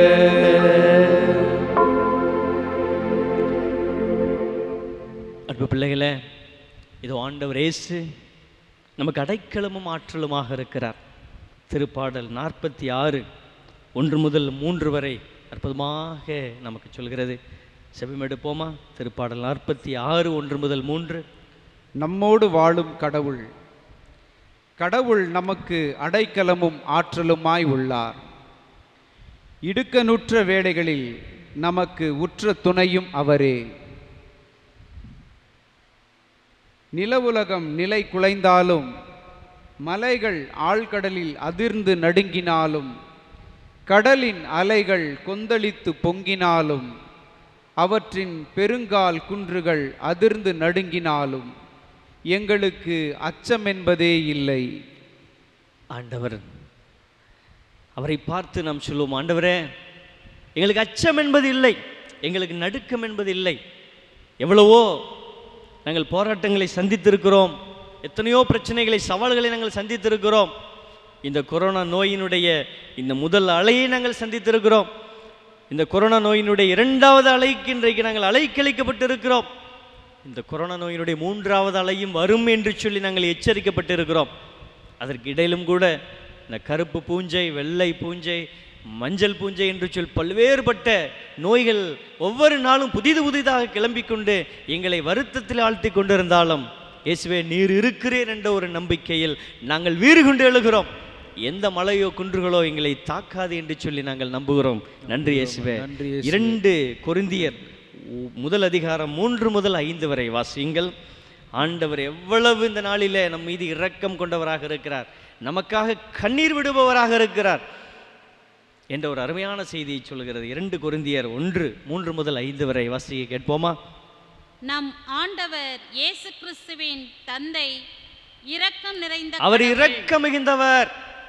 அன்பு பிள்ளைகளே இது ஆண்டவர் இயேசு நமக்கு அடைக்கலமும் ஆற்றலுமாக இருக்கிறார் திருப்பாடல் நாற்பத்தி ஆறு ஒன்று முதல் மூன்று வரை அற்புதமாக நமக்கு சொல்கிறது செவிமெடுப்போமா திருப்பாடல் நாற்பத்தி ஆறு ஒன்று முதல் மூன்று நம்மோடு வாழும் கடவுள் கடவுள் நமக்கு அடைக்கலமும் ஆற்றலுமாய் உள்ளார் இடுக்கனுற்ற வேளைகளில் நமக்கு உற்ற துணையும் அவரே நிலவுலகம் நிலை குலைந்தாலும் மலைகள் ஆழ்கடலில் அதிர்ந்து நடுங்கினாலும் கடலின் அலைகள் கொந்தளித்து பொங்கினாலும் அவற்றின் பெருங்கால் குன்றுகள் அதிர்ந்து நடுங்கினாலும் எங்களுக்கு அச்சம் என்பதே இல்லை ஆண்டவர் அவரை பார்த்து நாம் சொல்லுவோம் ஆண்டவரே எங்களுக்கு அச்சம் என்பது இல்லை எங்களுக்கு நடுக்கம் என்பது இல்லை எவ்வளவோ நாங்கள் போராட்டங்களை சந்தித்திருக்கிறோம் எத்தனையோ பிரச்சனைகளை சவால்களை நாங்கள் சந்தித்திருக்கிறோம் இந்த கொரோனா நோயினுடைய இந்த முதல் அலையை நாங்கள் சந்தித்திருக்கிறோம் இந்த கொரோனா நோயினுடைய இரண்டாவது அலைக்கு இன்றைக்கு நாங்கள் அலைக்கழிக்கப்பட்டிருக்கிறோம் இந்த கொரோனா நோயினுடைய மூன்றாவது அலையும் வரும் என்று சொல்லி நாங்கள் எச்சரிக்கப்பட்டிருக்கிறோம் அதற்கு இடையிலும் கூட இந்த கருப்பு பூஞ்சை வெள்ளை பூஞ்சை மஞ்சள் பூஞ்சை என்று சொல் பல்வேறுபட்ட நோய்கள் ஒவ்வொரு நாளும் புதிது புதிதாக கிளம்பிக் கொண்டு எங்களை வருத்தத்தில் ஆழ்த்தி கொண்டிருந்தாலும் இயேசுவே நீர் இருக்கிறீர் என்ற ஒரு நம்பிக்கையில் நாங்கள் வீறு கொண்டு எழுகிறோம் எந்த மலையோ குன்றுகளோ எங்களை தாக்காது என்று சொல்லி நாங்கள் நம்புகிறோம் நன்றி இயேசுவே நன்றி இயேசுவே. இரண்டு கொரிந்தியர் உ- முதல் அதிகாரம் மூன்று முதல் ஐந்து வரை வாசியுங்கள் ஆண்டவர் எவ்வளவு இந்த நாளிலே நம் மீது இரக்கம் கொண்டவராக இருக்கிறார் நமக்காக கண்ணீர் விடுபவராக இருக்கிறார் என்ற ஒரு அருமையான செய்தியை சொல்கிறது இரண்டு கொரிந்தியர் ஒன்று மூன்று முதல் ஐந்து வரை வாசிக்க கேட்போமா நம் ஆண்டவர் இயேசு கிறிஸ்துவின் தந்தை இரக்கம் நிறைந்த அவர் கடவுள். இரக்கம் மிகுந்தவர்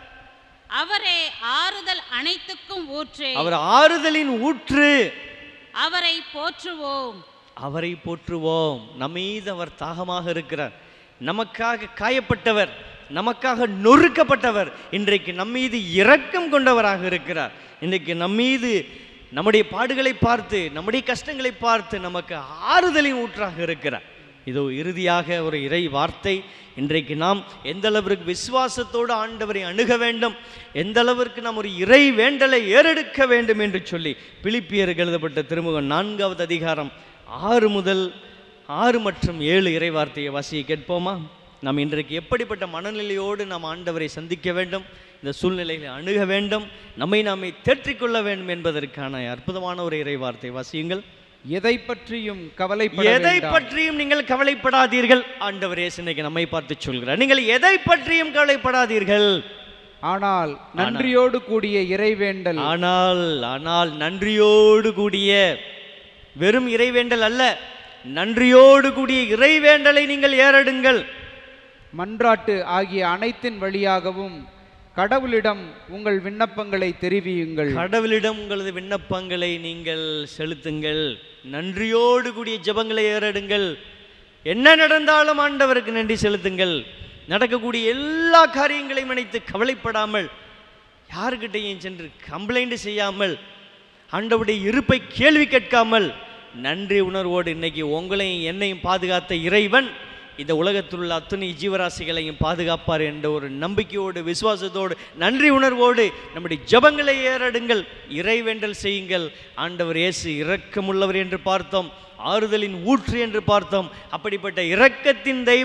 அவரே ஆறுதல் அனைத்துக்கும் ஊற்று அவர் ஆறுதலின் ஊற்று அவரை போற்றுவோம் அவரை போற்றுவோம் நம்மீது அவர் தாகமாக இருக்கிறார் நமக்காக காயப்பட்டவர் நமக்காக நொறுக்கப்பட்டவர் இன்றைக்கு நம்மீது இரக்கம் கொண்டவராக இருக்கிறார் இன்றைக்கு நம்மீது நம்முடைய பாடுகளை பார்த்து நம்முடைய கஷ்டங்களை பார்த்து நமக்கு ஆறுதலின் ஊற்றாக இருக்கிறார் இதோ இறுதியாக ஒரு இறை வார்த்தை இன்றைக்கு நாம் எந்த அளவிற்கு விசுவாசத்தோடு ஆண்டவரை அணுக வேண்டும் எந்த அளவிற்கு நாம் ஒரு இறை வேண்டலை ஏறெடுக்க வேண்டும் என்று சொல்லி பிலிப்பியருக்கு எழுதப்பட்ட திருமுகம் நான்காவது அதிகாரம் ஆறு முதல் ஆறு மற்றும் ஏழு இறை வார்த்தையை வாசியை கேட்போமா நாம் இன்றைக்கு எப்படிப்பட்ட மனநிலையோடு நாம் ஆண்டவரை சந்திக்க வேண்டும் இந்த சூழ்நிலைகளை அணுக வேண்டும் நம்மை நாமே தேற்றிக்கொள்ள வேண்டும் என்பதற்கான அற்புதமான ஒரு இறை வார்த்தை வாசியுங்கள் எதை பற்றியும் கவலைப்பட எதை வேண்டாம். பற்றியும் நீங்கள் கவலைப்படாதீர்கள் ஆண்டவர் இயேசு இன்னைக்கு நம்மை பார்த்து சொல்கிறார் நீங்கள் எதை பற்றியும் கவலைப்படாதீர்கள் ஆனால் நன்றியோடு கூடிய இறைவேண்டல் ஆனால் ஆனால் நன்றியோடு கூடிய வெறும் இறைவேண்டல் அல்ல நன்றியோடு கூடிய இறைவேண்டலை நீங்கள் ஏறெடுங்கள் மன்றாட்டு ஆகிய அனைத்தின் வழியாகவும் கடவுளிடம் உங்கள் விண்ணப்பங்களை தெரிவியுங்கள் கடவுளிடம் உங்களது விண்ணப்பங்களை நீங்கள் செலுத்துங்கள் நன்றியோடு கூடிய ஜெபங்களை ஏறெடுங்கள் என்ன நடந்தாலும் ஆண்டவருக்கு நன்றி செலுத்துங்கள் நடக்கக்கூடிய எல்லா காரியங்களையும் நினைத்து கவலைப்படாமல் யாருக்கிட்டையும் சென்று கம்ப்ளைண்ட் செய்யாமல் ஆண்டவருடைய இருப்பை கேள்வி கேட்காமல் நன்றி உணர்வோடு இன்னைக்கு உங்களையும் என்னையும் பாதுகாத்த இறைவன் இந்த உலகத்தில் உள்ள அத்தனை ஜீவராசிகளையும் பாதுகாப்பார் என்ற ஒரு நம்பிக்கையோடு விசுவாசத்தோடு நன்றி உணர்வோடு நம்முடைய ஜெபங்களை ஏறடுங்கள் இறைவேண்டல் செய்யுங்கள் ஆண்டவர் இயேசு இரக்கமுள்ளவர் என்று பார்த்தோம் ஆறுதலின் ஊற்று என்று பார்த்தோம் அப்படிப்பட்ட இரக்கத்தின் தெய்வம்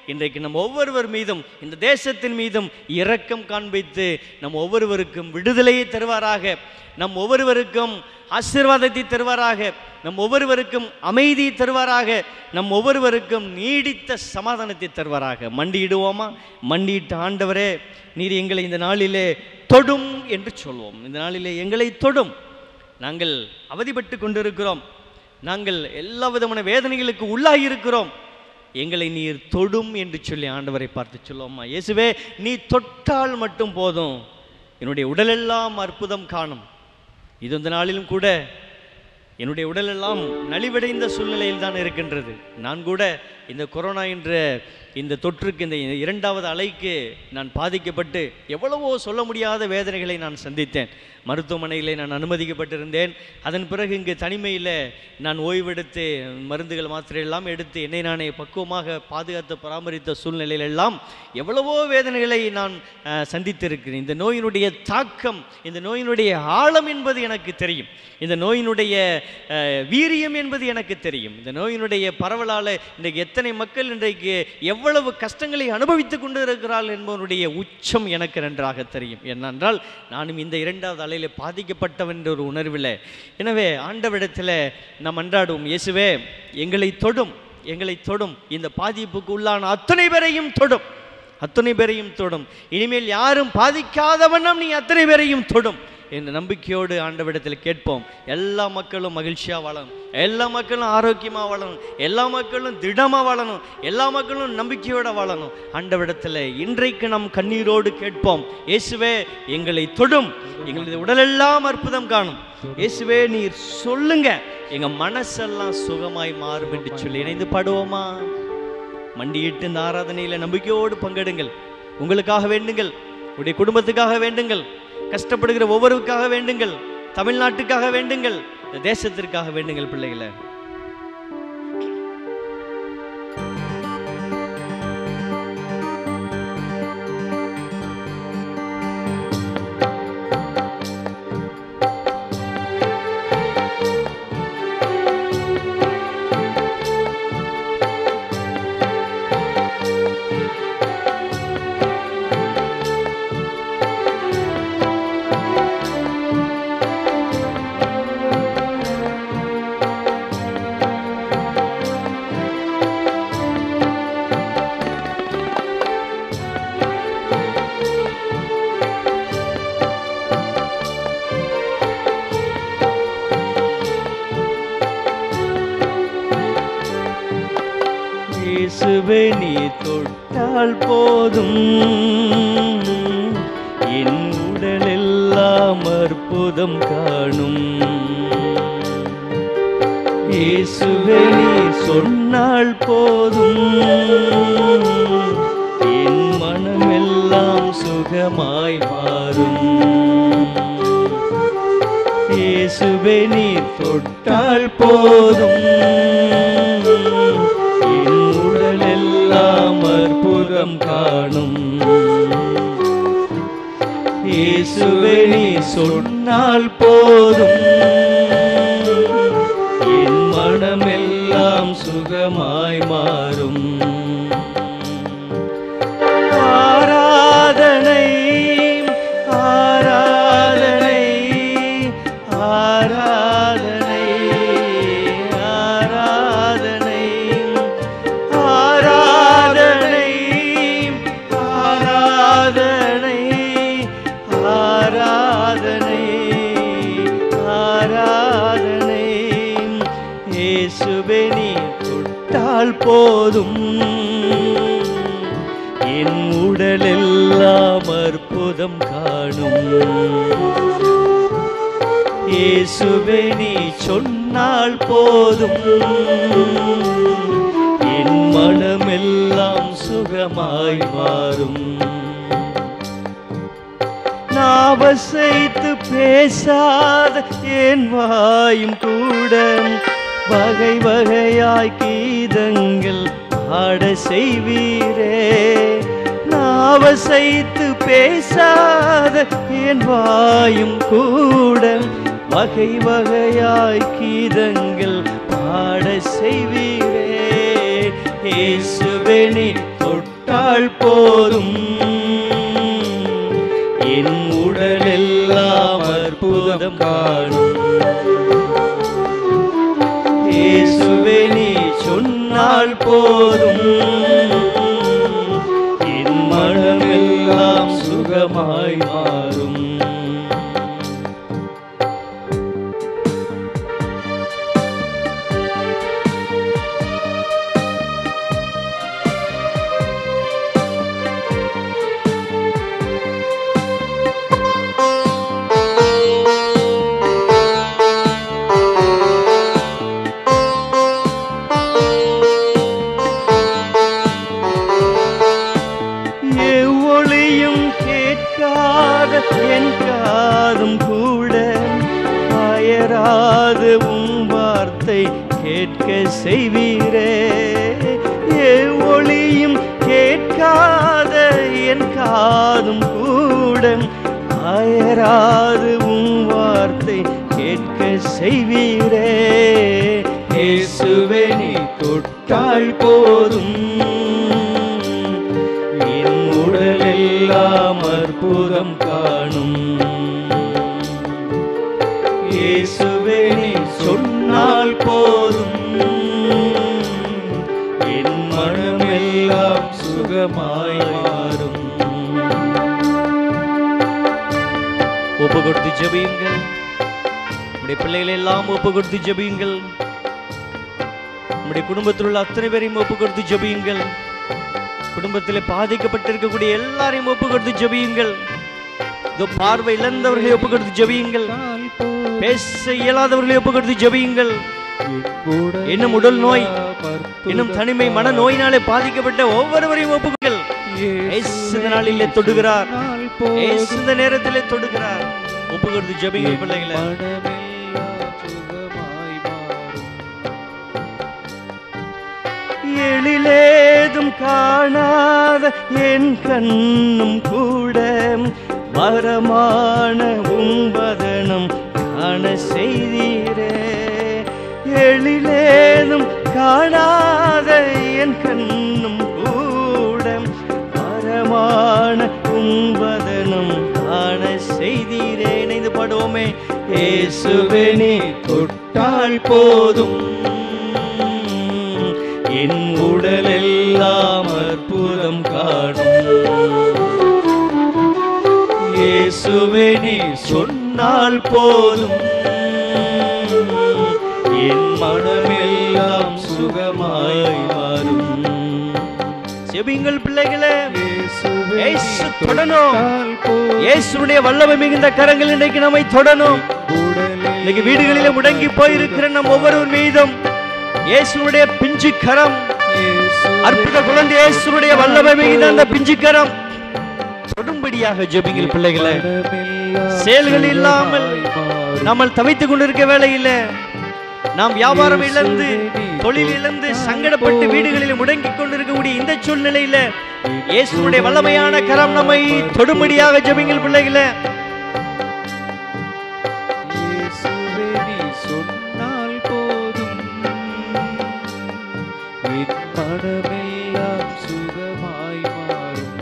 இன்றைக்கு நம் ஒவ்வொருவர் மீதும் இந்த தேசத்தின் மீதும் இரக்கம் காண்பித்து நம் ஒவ்வொருவருக்கும் விடுதலையை தருவாராக நம் ஒவ்வொருவருக்கும் ஆசீர்வாதத்தை தருவாராக நம் ஒவ்வொருவருக்கும் அமைதி தருவாராக நம் ஒவ்வொருவருக்கும் நீடித்த சமாதானத்தை தருவாராக மண்டியிடுவோமா மண்டியிட்ட ஆண்டவரே நீர் எங்களை இந்த நாளிலே தொடும் என்று சொல்வோம் இந்த நாளிலே எங்களை தொடும் நாங்கள் அவதிப்பட்டு கொண்டிருக்கிறோம் நாங்கள் எல்லா விதமான வேதனைகளுக்கு உள்ளாகி இருக்கிறோம் எங்களை நீர் தொடும் என்று சொல்லி ஆண்டவரை பார்த்து சொல்லுவோம்மா இயேசுவே நீ தொட்டால் மட்டும் போதும் என்னுடைய உடலெல்லாம் அற்புதம் காணும் இது இந்த நாளிலும் கூட என்னுடைய உடலெல்லாம் நலிவடைந்த சூழ்நிலையில் தான் இருக்கின்றது நான் கூட இந்த கொரோனா என்ற இந்த தொற்றுக்கு இந்த இரண்டாவது அலைக்கு நான் பாதிக்கப்பட்டு எவ்வளவோ சொல்ல முடியாத வேதனைகளை நான் சந்தித்தேன் மருத்துவமனையில் நான் அனுமதிக்கப்பட்டிருந்தேன் அதன் பிறகு இங்கு தனிமையில் நான் ஓய்வெடுத்து மருந்துகள் மாத்திரை எல்லாம் எடுத்து என்னை நானே பக்குவமாக பாதுகாத்து பராமரித்த சூழ்நிலையில் எல்லாம் எவ்வளவோ வேதனைகளை நான் அஹ், சந்தித்திருக்கிறேன் இந்த நோயினுடைய தாக்கம் இந்த நோயினுடைய ஆழம் என்பது எனக்கு தெரியும் இந்த நோயினுடைய அஹ், வீரியம் என்பது எனக்கு தெரியும் இந்த நோயினுடைய பரவலால் இன்றைக்கு எத்தனை மக்கள் இன்றைக்கு எவ்வளவு கஷ்டங்களை அனுபவித்துக் கொண்டு இருக்கிறார்கள் என்பதனுடைய உச்சம் எனக்கு நன்றாக தெரியும் ஏனென்றால் நானும் இந்த இரண்டாவது அலையில பாதிக்கப்பட்டவன் என்ற ஒரு உணர்வில் எனவே ஆண்டவிடத்தில் நாம் அன்றாடுவோம் இயேசுவே எங்களை தொடும் எங்களை தொடும் இந்த பாதிப்புக்கு உள்ளான அத்தனை பேரையும் தொடும் அத்தனை பேரையும் தொடும் இனிமேல் யாரும் பாதிக்காத வண்ணம் நீ அத்தனை பேரையும் தொடும் என்ற நம்பிக்கையோடு ஆண்டவிடத்தில் கேட்போம் எல்லா மக்களும் மகிழ்ச்சியாக வாழணும் எல்லா மக்களும் ஆரோக்கியமாக வாழணும் எல்லா மக்களும் திடமாக வாழணும் எல்லா மக்களும் நம்பிக்கையோட வாழணும் ஆண்டவிடத்தில் இன்றைக்கு நம் கண்ணீரோடு கேட்போம் இயேசுவே எங்களை தொடும் எங்களது உடலெல்லாம் அற்புதம் காணும் இயேசுவே நீர் சொல்லுங்க எங்க மனசெல்லாம் சுகமாய் மாறும் என்று சொல்லி இணைந்து பாடுவோமா மண்டியிட்டு இந்த ஆராதனையில் நம்பிக்கையோடு பங்கெடுங்கள் உங்களுக்காக வேண்டுங்கள் உடைய குடும்பத்துக்காக வேண்டுங்கள் கஷ்டப்படுகிற ஒவ்வொருவருக்காக வேண்டுங்கள் தமிழ்நாட்டுக்காக வேண்டுங்கள் இந்த தேசத்திற்காக வேண்டுங்கள் பிள்ளைகளை இயேசுவே நீ தொட்டால் போதும் என் உடலெல்லாம் அற்புதம் காணும் இயேசுவே நீ சொன்னால் போதும் என் மனமெல்லாம் சுகமாய் மாறும் இயேசுவே நீ தொட்டால் போதும் என் உடலெல்லாம் அற்புதம் காணும் இயேசுவே நீ சொன்னால் போதும் என் மனமெல்லாம் சுகமாய் மாறும் ஆராதனை ஆராதனை ஆராதனை ஆராதனை ஆராதனை ஆராதனை ஆராதனை ஆராதனை இயேசுவே நீ தொட்டால் போதும் என் உடலெல்லாம் அற்புதம் காணும் இயேசுவே நீ சொன்னால் போதும் என் மனமெல்லாம் சுகமாய் மாறும் நாவசைத்து பேசாத என் வாயும் கூட வகை வகையாய் கீதங்கள் பாட செய்வீரே நாவசைத்து பேசாத என் வாயும் கூட வகை வகையாய் கீதங்கள் பாட செய்வீரே இயேசுவே நீ தொடு தொட்டால் போதும் என் உடலெல்லாம் அற்புதம் காணும் இயேசுவே நீ சொன்னால் போதும் என் மனமெல்லாம் சுகமாய் மாறும் எவ்வொளியும் கேட்காத என் காதும் கூட அயராது உம் வார்த்தை கேட்க செய்வீரே எவ்வொளியும் கேட்காத என் காதும் கூட அயராது உம் வார்த்தை கேட்க செய்வீரே இயேசுவே நீ தொட்டால் போதும் என் உடலெல்லாம் அற்புதம் காணும் இயேசுவே நீ சொன்னால் போதும் என் மனமெல்லாம் சுகமாய் மாறும் ஒப்பு கொடுத்து ஜெபியுங்கள் நம்முடைய பிள்ளைகளை எல்லாம் ஒப்பு கொடுத்து ஜெபியுங்கள் நம்முடைய குடும்பத்தில் உள்ள அத்தனை பேரையும் ஒப்பு கொடுத்து ஜெபியுங்கள் குடும்பத்தில் பாதிக்கப்பட்டிருக்கக்கூடிய எல்லாரையும் ஒப்பு கொடுத்து ஜெபியுங்கள் இதோ பார்வை இழந்தவர்களை ஒப்பு கொடுத்து ஜெபியுங்கள் பேச இயலாதவர்களை ஒப்பு கொடுத்து ஜெபியுங்கள் இன்னும் உடல் நோய் இன்னும் தனிமை மன நோயினாலே பாதிக்கப்பட்ட ஒவ்வொருவரையும் ஒப்புகள் இயேசு இந்த நாளிலே தொடுகிறார் இயேசு இந்த நேரத்திலே தொடுகிறார் ஒப்பு கொடுத்து ஜெபிங்கள் பிள்ளைகளை எழிலேதும் காணாத என் கண்ணும் கூட வரமான உம்பதனம் காண செய்தீரே எழிலேதும் காணாத என் கண்ணும் கூட வரமான உம்பதனம் காண செய்தீரே இணைந்து பாடுவோமே இயேசுவே நீ தொட்டால் போதும் என் உடலெல்லாம் அற்புதம் காணும் இயேசுவே நீ சொன்னால் போதும் என் மனமெல்லாம் சுகமாய் மாறும் செபிங்கள் பிள்ளைகளே இயேசு தொடணும் இயேசுடைய வல்லமை மிகுந்த கரங்கள் இன்றைக்கு நம்மை தொடணும் இன்னைக்கு வீடுகளிலே முடங்கி போயிருக்கிற நம் ஒவ்வொருவர் மீதும் இயேசுடைய பிஞ்சு கரம் அற்புத குழந்தை இயேசுடைய வல்லமை மிகுந்த அந்த பிஞ்சு கரம் தொடும்படியாக ஜெபிங்கள் பிள்ளைகளை செயல்கள் இல்லாமல் நம்ம தவித்துக் கொண்டிருக்க வேளையில நாம் வியாபாரம் இழந்து தொழில் இழந்து சங்கடப்பட்டு வீடுகளில் முடங்கிக் கொண்டிருக்கக்கூடிய இந்த சூழ்நிலையில இயேசுடைய வல்லமையான கரம் நம்மை தொடும்படியாக ஜெபிங்கள் பிள்ளைகளை இயேசுவே நீ சொன்னால் போதும் என் மனமெல்லாம் சுகமாய் மாறும்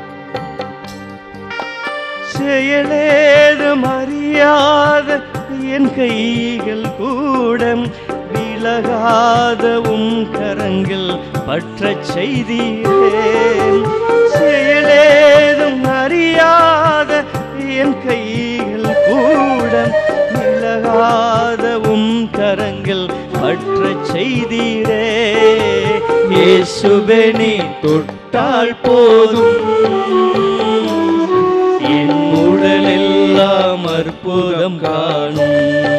செயலேதும் அறியாத என் கைகள் கூட விலகாத உம் கரங்கள் பற்ற செய்தீரே செயலேதும் அறியாத என் கைகள் கூட விலகாத உம் கரங்கள் பற்ற செய்தீரே இயேசுவே நீ தொட்டால் போதும் என் உடலெல்லாம் அற்புதம் காணும்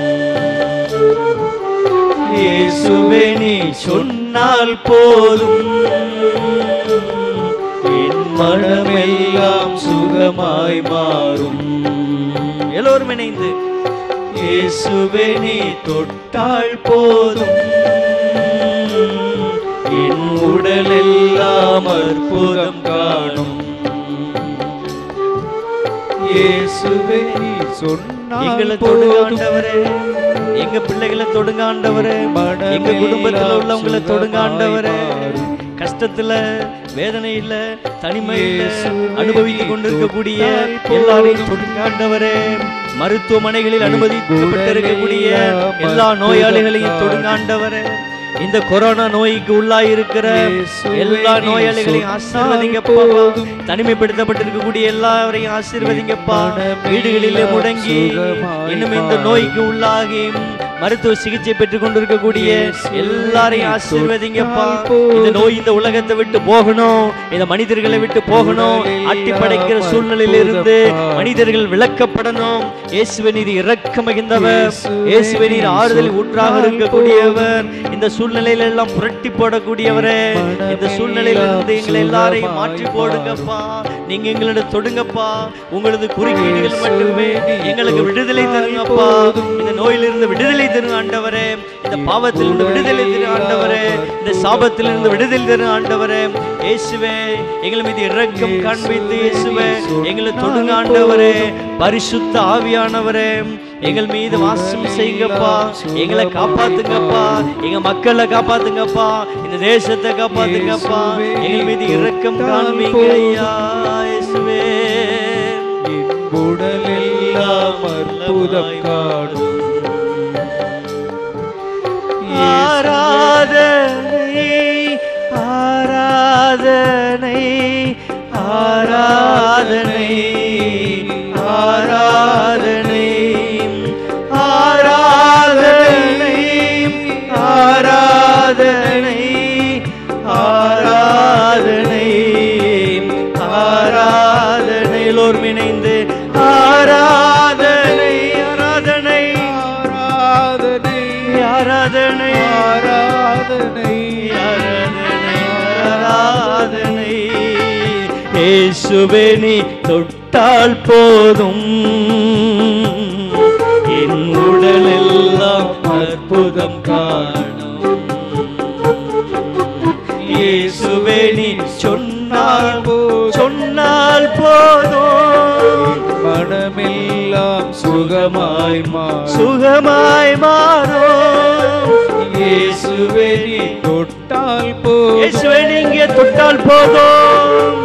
இயேசுவே நீ சொன்னால் போதும் என் மனமெல்லாம் சுகமாய் மாறும் எல்லோரும் இணைந்து இயேசுவே நீ தொட்டால் போதும் என் உடலெல்லாம் அற்புதம் காணும் இயேசுவே நீ சொன்னால் எங்களை தொடுங்க போதும் ஆண்டவரே எங்க பிள்ளைகளை தொடுங்க ஆண்டவரே எங்க குடும்பத்துல உள்ளவங்களை தொடுங்க ஆண்டவரே கஷ்டத்துல வேதனையில தனிமையில அனுபவித்துக் கொண்டிருக்கக்கூடிய எல்லாரையும் தொடுங்க ஆண்டவரே மருத்துவமனைகளில் அனுமதிக்கப்பட்டிருக்கக்கூடிய எல்லா நோயாளிகளையும் தொடுங்க ஆண்டவரே இந்த கொரோனா நோய்க்கு உள்ளாயிருக்கிற எல்லா நோயாளிகளையும் ஆசீர்வதிங்கப்பா தனிமைப்படுத்தப்பட்டிருக்கக்கூடிய எல்லாரையும் ஆசீர்வதிங்கப்பா வீடுகளிலே முடங்கி இன்னும் இந்த நோய்க்கு உள்ளாகி மருத்துவ சிகிச்சை பெற்றுக் கொண்டிருக்கக்கூடிய எல்லாரையும் ஆசீர்வதிங்கப்பா இந்த நோய் இந்த உலகத்தை விட்டு போகணும் இந்த மனிதர்களை விட்டு போகணும் அட்டி படைக்கிற சூழ்நிலையில இருந்து மனிதர்கள் விளக்கப்படணும் இயேசுவே நீர் இரக்கம் மிகுந்தவர் இயேசுவே நீர் ஆறுதல் ஊற்றாக இருக்கக்கூடியவர் இந்த சூழ்நிலையில எல்லாம் புரட்டி போடக்கூடியவரே இந்த சூழ்நிலையில இருந்து எங்களை எல்லாரையும் மாற்றி போடுங்கப்பா நீங்க எங்களோட தொடுங்கப்பா உங்களது குறுக்கீடுகள் மட்டுமே எங்களுக்கு விடுதலை தருங்கப்பா இந்த நோயிலிருந்து விடுதலை தரும் ஆண்டவரே இந்த பாவத்திலிருந்து விடுதலை தரும் ஆண்டவரே இந்த சாபத்திலிருந்து விடுதலை தரும் ஆண்டவரே இயேசுவே எங்கள் மீது இரக்கம் காண்பித்து இயேசுவே எங்களை தொடுங்க ஆண்டவரே பரிசுத்த ஆவியானவரே எங்கள் மீது வாசம் செய்யுங்கப்பா எங்களை காப்பாத்துங்கப்பா எங்க மக்களை காப்பாத்துங்கப்பா இந்த தேசத்தை காப்பாத்துங்கப்பா எங்கள் மீது இரக்கம் காண்பீங்க ஐயா இயேசுவே உடலெல்லாம் அற்புதம் காணும் ஆராதனை ஆராதனை ஆராதனை ஆராதனை ஆராதனை ஆராதனை ஆராதனை ஆராதனை எல்லோரும் இணைந்து ஆராதனை ஆராதனை ஆராதனை ஆராதனை ஆராதனை ஆராதனை ஆராதனை இயேசுவே நீ தொட்டால் போதும் என் உடல் எல்லாம் அற்புதம் காணும் இயேசுவே நீ சொன்னால் போ- சொன்னால் போதும் மனமெல்லாம் சுகமாய் மாறும் சுகமாய் மாறும் இயேசுவே நீ தொட்டால் போதும் இயேசுவே நீங்க தொட்டால் போதும்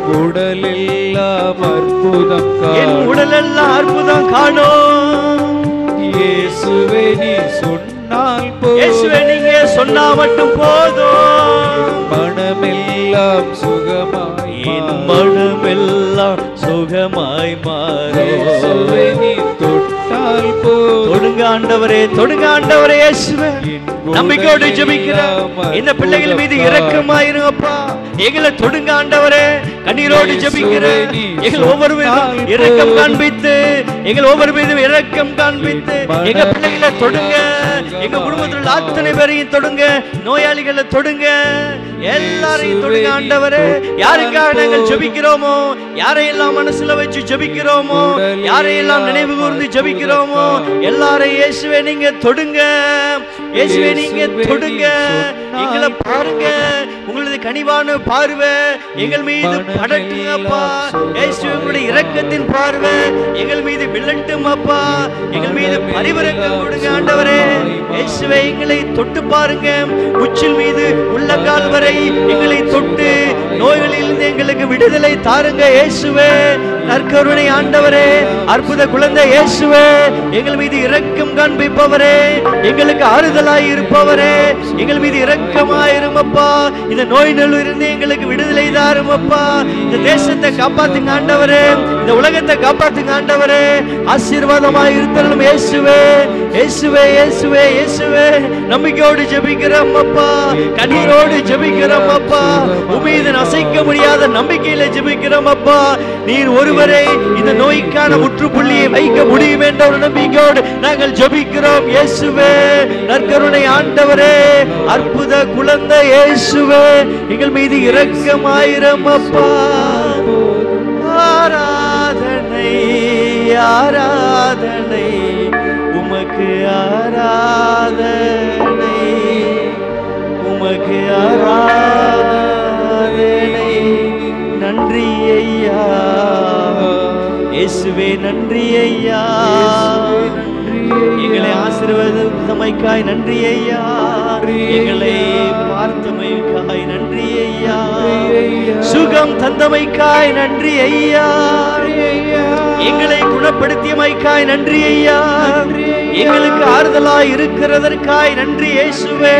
உடலெல்லாம் அற்புதம் என் காணும் உடலெல்லாம் அற்புதம் காணும் இயேசுவே நீ சொன்னால் இயேசுவே போதும் நீங்க சொன்னா மட்டும் போதும் மனமெல்லாம் சுகமாய் என் மாறும். மனமெல்லாம் சுகமாய் இயேசுவே மாறும் நீ தொட்டால் போதும் தொடுங்க ஆண்டவரே தொடுங்க ஆண்டவரே இயேசுவே என் நம்பிக்கையோடு ஜெபிக்கிறோம் இந்த பிள்ளைகள் மீது இரக்கமாயிருங்கப்பா எங்களை தொடுங்க ஆண்டவரே கண்ணீரோடு ஜெபிக்கிறேன் எங்கள் ஒவ்வொரு மீதும் இரக்கம் காண்பித்து எங்கள் ஒவ்வொரு மீதும் இரக்கம் காண்பித்து எங்க பிள்ளைகளை தொடுங்க எங்க குடும்பத்தில் உள்ள அத்தனை பேரையும் தொடுங்க நோயாளிகளை தொடுங்க எல்லாரையும் தொடுங்க ஆண்டவரே யாருக்காக நாங்கள் ஜெபிக்கிறோமோ யாரையெல்லாம் மனசுல வச்சு ஜெபிக்கிறோமோ யாரையெல்லாம் நினைவு கூர்ந்து ஜெபிக்கிறோமோ எல்லாரையும் இயேசுவே நீங்க தொடுங்க இயேசுவே நீங்க தொடுங்க எங்களை பாருங்க உங்களது கனிவான பார்வை எங்கள் மீது படட்டுங்கப்பா இயேசுவே உங்களுடைய இரக்கத்தின் பார்வை எங்கள் மீது விழட்டும் அப்பா எங்கள் மீது பரிவரங்கள் கொடுங்க ஆண்டவரே இயேசுவே எங்களை தொட்டு பாருங்க உச்சில் மீது உள்ளங்கால் வரை எங்களை தொட்டு நோய்களிலிருந்து எங்களுக்கு விடுதலை தாருங்க இயேசுவே நற்கருணை ஆண்டவரே அற்புத குழந்தை இயேசுவே எங்கள் மீது இரக்கம் காண்பிப்பவரே எங்களுக்கு ஆறுதலாய் இருப்பவரே எங்கள் மீது இரக்கமாயிருமப்பா இந்த நோய் இருந்து எங்களுக்கு விடுதலை தாருமப்பா இந்த தேசத்தை காப்பாத்துங்க ஆண்டவரே இந்த உலகத்தை காப்பாத்துங்க ஆண்டவரே ஆசீர்வாதமாய் இருத்தலும் இயேசுவே இயேசுவே இயேசுவே இயேசுவே நம்பிக்கையோடு ஜெபிக்கிறோம் அப்பா கண்ணீரோடு ஜெபிக்கிறோம் அப்பா உமீது அசைக்க முடியாத நம்பிக்கையில ஜெபிக்கிறோம் அப்பா நீர் ஒருவரை இந்த நோய்க்கான முற்றுப்புள்ளியை வைக்க முடியும் என்ற ஒரு நம்பிக்கையோடு நாங்கள் ஜெபிக்கிறோம் இயேசுவே நற்கருணை ஆண்டவரே அற்புத குழந்தை இயேசுவே எங்கள் மீது இரக்கமாயிரம் அப்பா ஆராதனை ஆராதனை உமக்கு ஆராதனை உமக்கு ஆராதனை நன்றி ஐயா இயேசுவே நன்றி ஐயா எங்களை ஆசீர்வதித்தமைக்காய் நன்றி ஐயா எங்களை பார்த்தமைக்காய் நன்றி ஐயா சுகம் தந்தமைக்காய் நன்றி ஐயா எங்களை குணப்படுத்தியமைக்காய் நன்றி ஐயா எங்களுக்கு ஆறுதலாய் இருக்கிறதற்காய் நன்றி இயேசுவே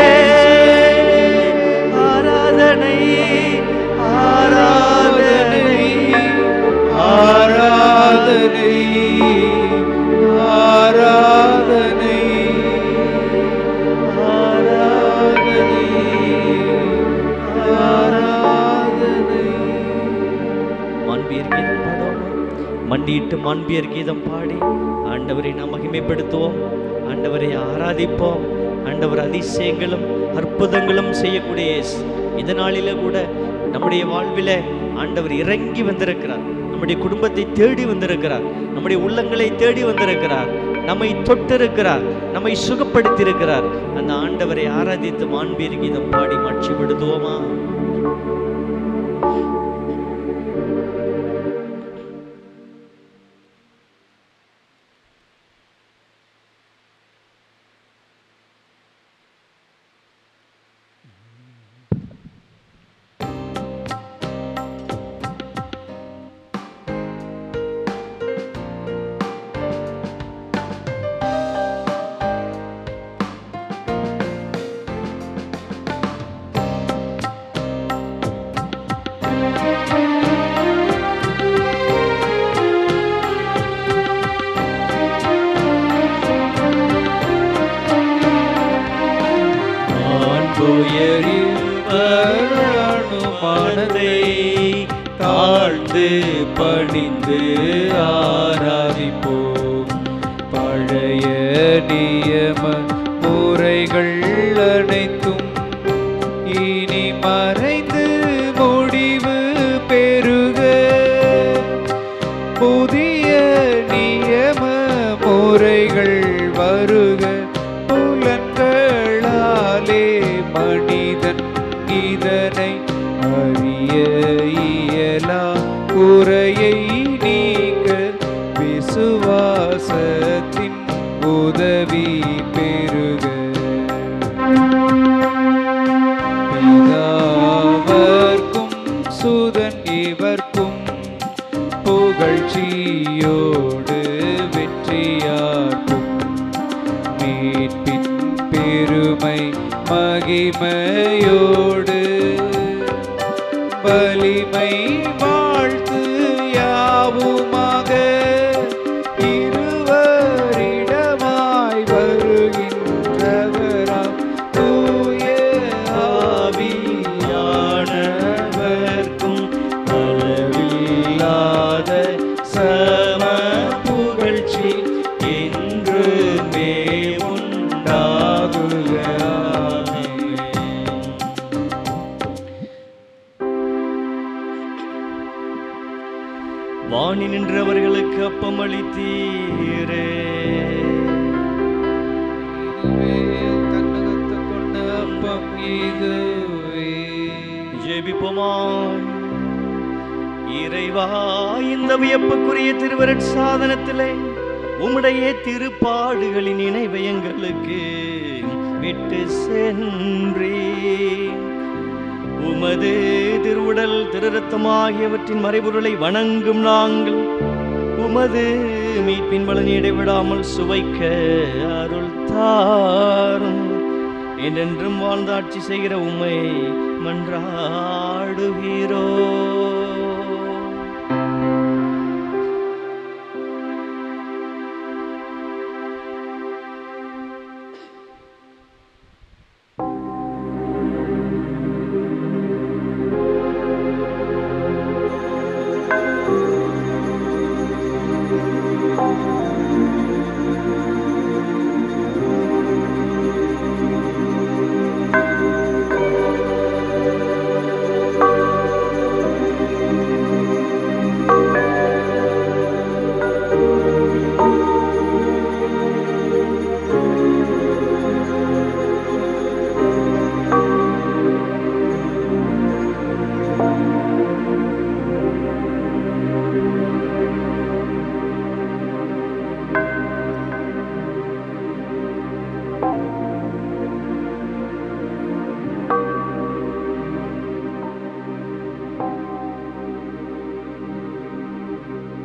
ஆராதனை ஆராதனை ஆராதனை ஆராதனை ஆராதனை ஆராதனை மாண்பியர் கீதம் பாடுவோம் மண்டியிட்டு மாண்பியர் கீதம் பாடி ஆண்டவரை நாம் மகிமைப்படுத்துவோம் ஆண்டவரை ஆராதிப்போம் ஆண்டவர் அதிசயங்களும் அற்புதங்களும் செய்யக்கூடிய இயேசு. இந்த நாளில கூட நம்முடைய வாழ்வில ஆண்டவர் இறங்கி வந்திருக்கிறார் நம்முடைய குடும்பத்தை தேடி வந்திருக்கிறார் நம்முடைய உள்ளங்களை தேடி வந்திருக்கிறார் நம்மை தொட்டிருக்கிறார் நம்மை சுகப்படுத்தியிருக்கிறார் அந்த ஆண்டவரை ஆராதித்து மாண்பியர் கீதம் பாடி மாட்சிப்படுத்துவோமா மனதை தாழ்ந்து பணிந்து ஆராதிப்போம் பழைய நியம முறைகள் அனைத்தும் இனி மறைந்து முடிவு பெறுக புதிய நியம முறைகள் வருக புலன்களாலே மனிதன் இதனை அறிய இயலா குறையை நீக்க விசுவாசத்தின் உதவி பெறுக பிதாவர்க்கும் சுதன் இவர்க்கும் புகழ்ச்சியோடு வெற்றியார்க்கும் மீட்பின் பெருமை மகிமையோடு வலிமை வாழ்த்து யாவுமாக இருவரிடமாய் வருகின்றவராம் தூய ஆவியானவர்க்கும் அளவில்லாத சம புகழ்ச்சி என்றுமே உண்டாகுக ஆமென். வாணி நின்றவர்களுக்கு அப்பம் அளித்தீரே இதுவே தன்னகத்தை கொண்ட அப்பம் இதுவே. ஜெபிப்போமாய் இறைவா இந்த வியப்புக்குரிய திருவருட் சாதனத்திலே உம்முடைய திருப்பாடுகளின் நினைவை எங்களுக்கு விட்டு சென்றேன் உமது திருவுடல் திருரத்தம் ஆகியவற்றின் மறைபொருளை வணங்கும் நாங்கள் உமது மீட்பின் பலனை இடைவிடாமல் சுவைக்க அருள் தாரும் என்றென்றும் வாழ்ந்தாட்சி செய்கிற உம்மை மன்றாடுகிறோ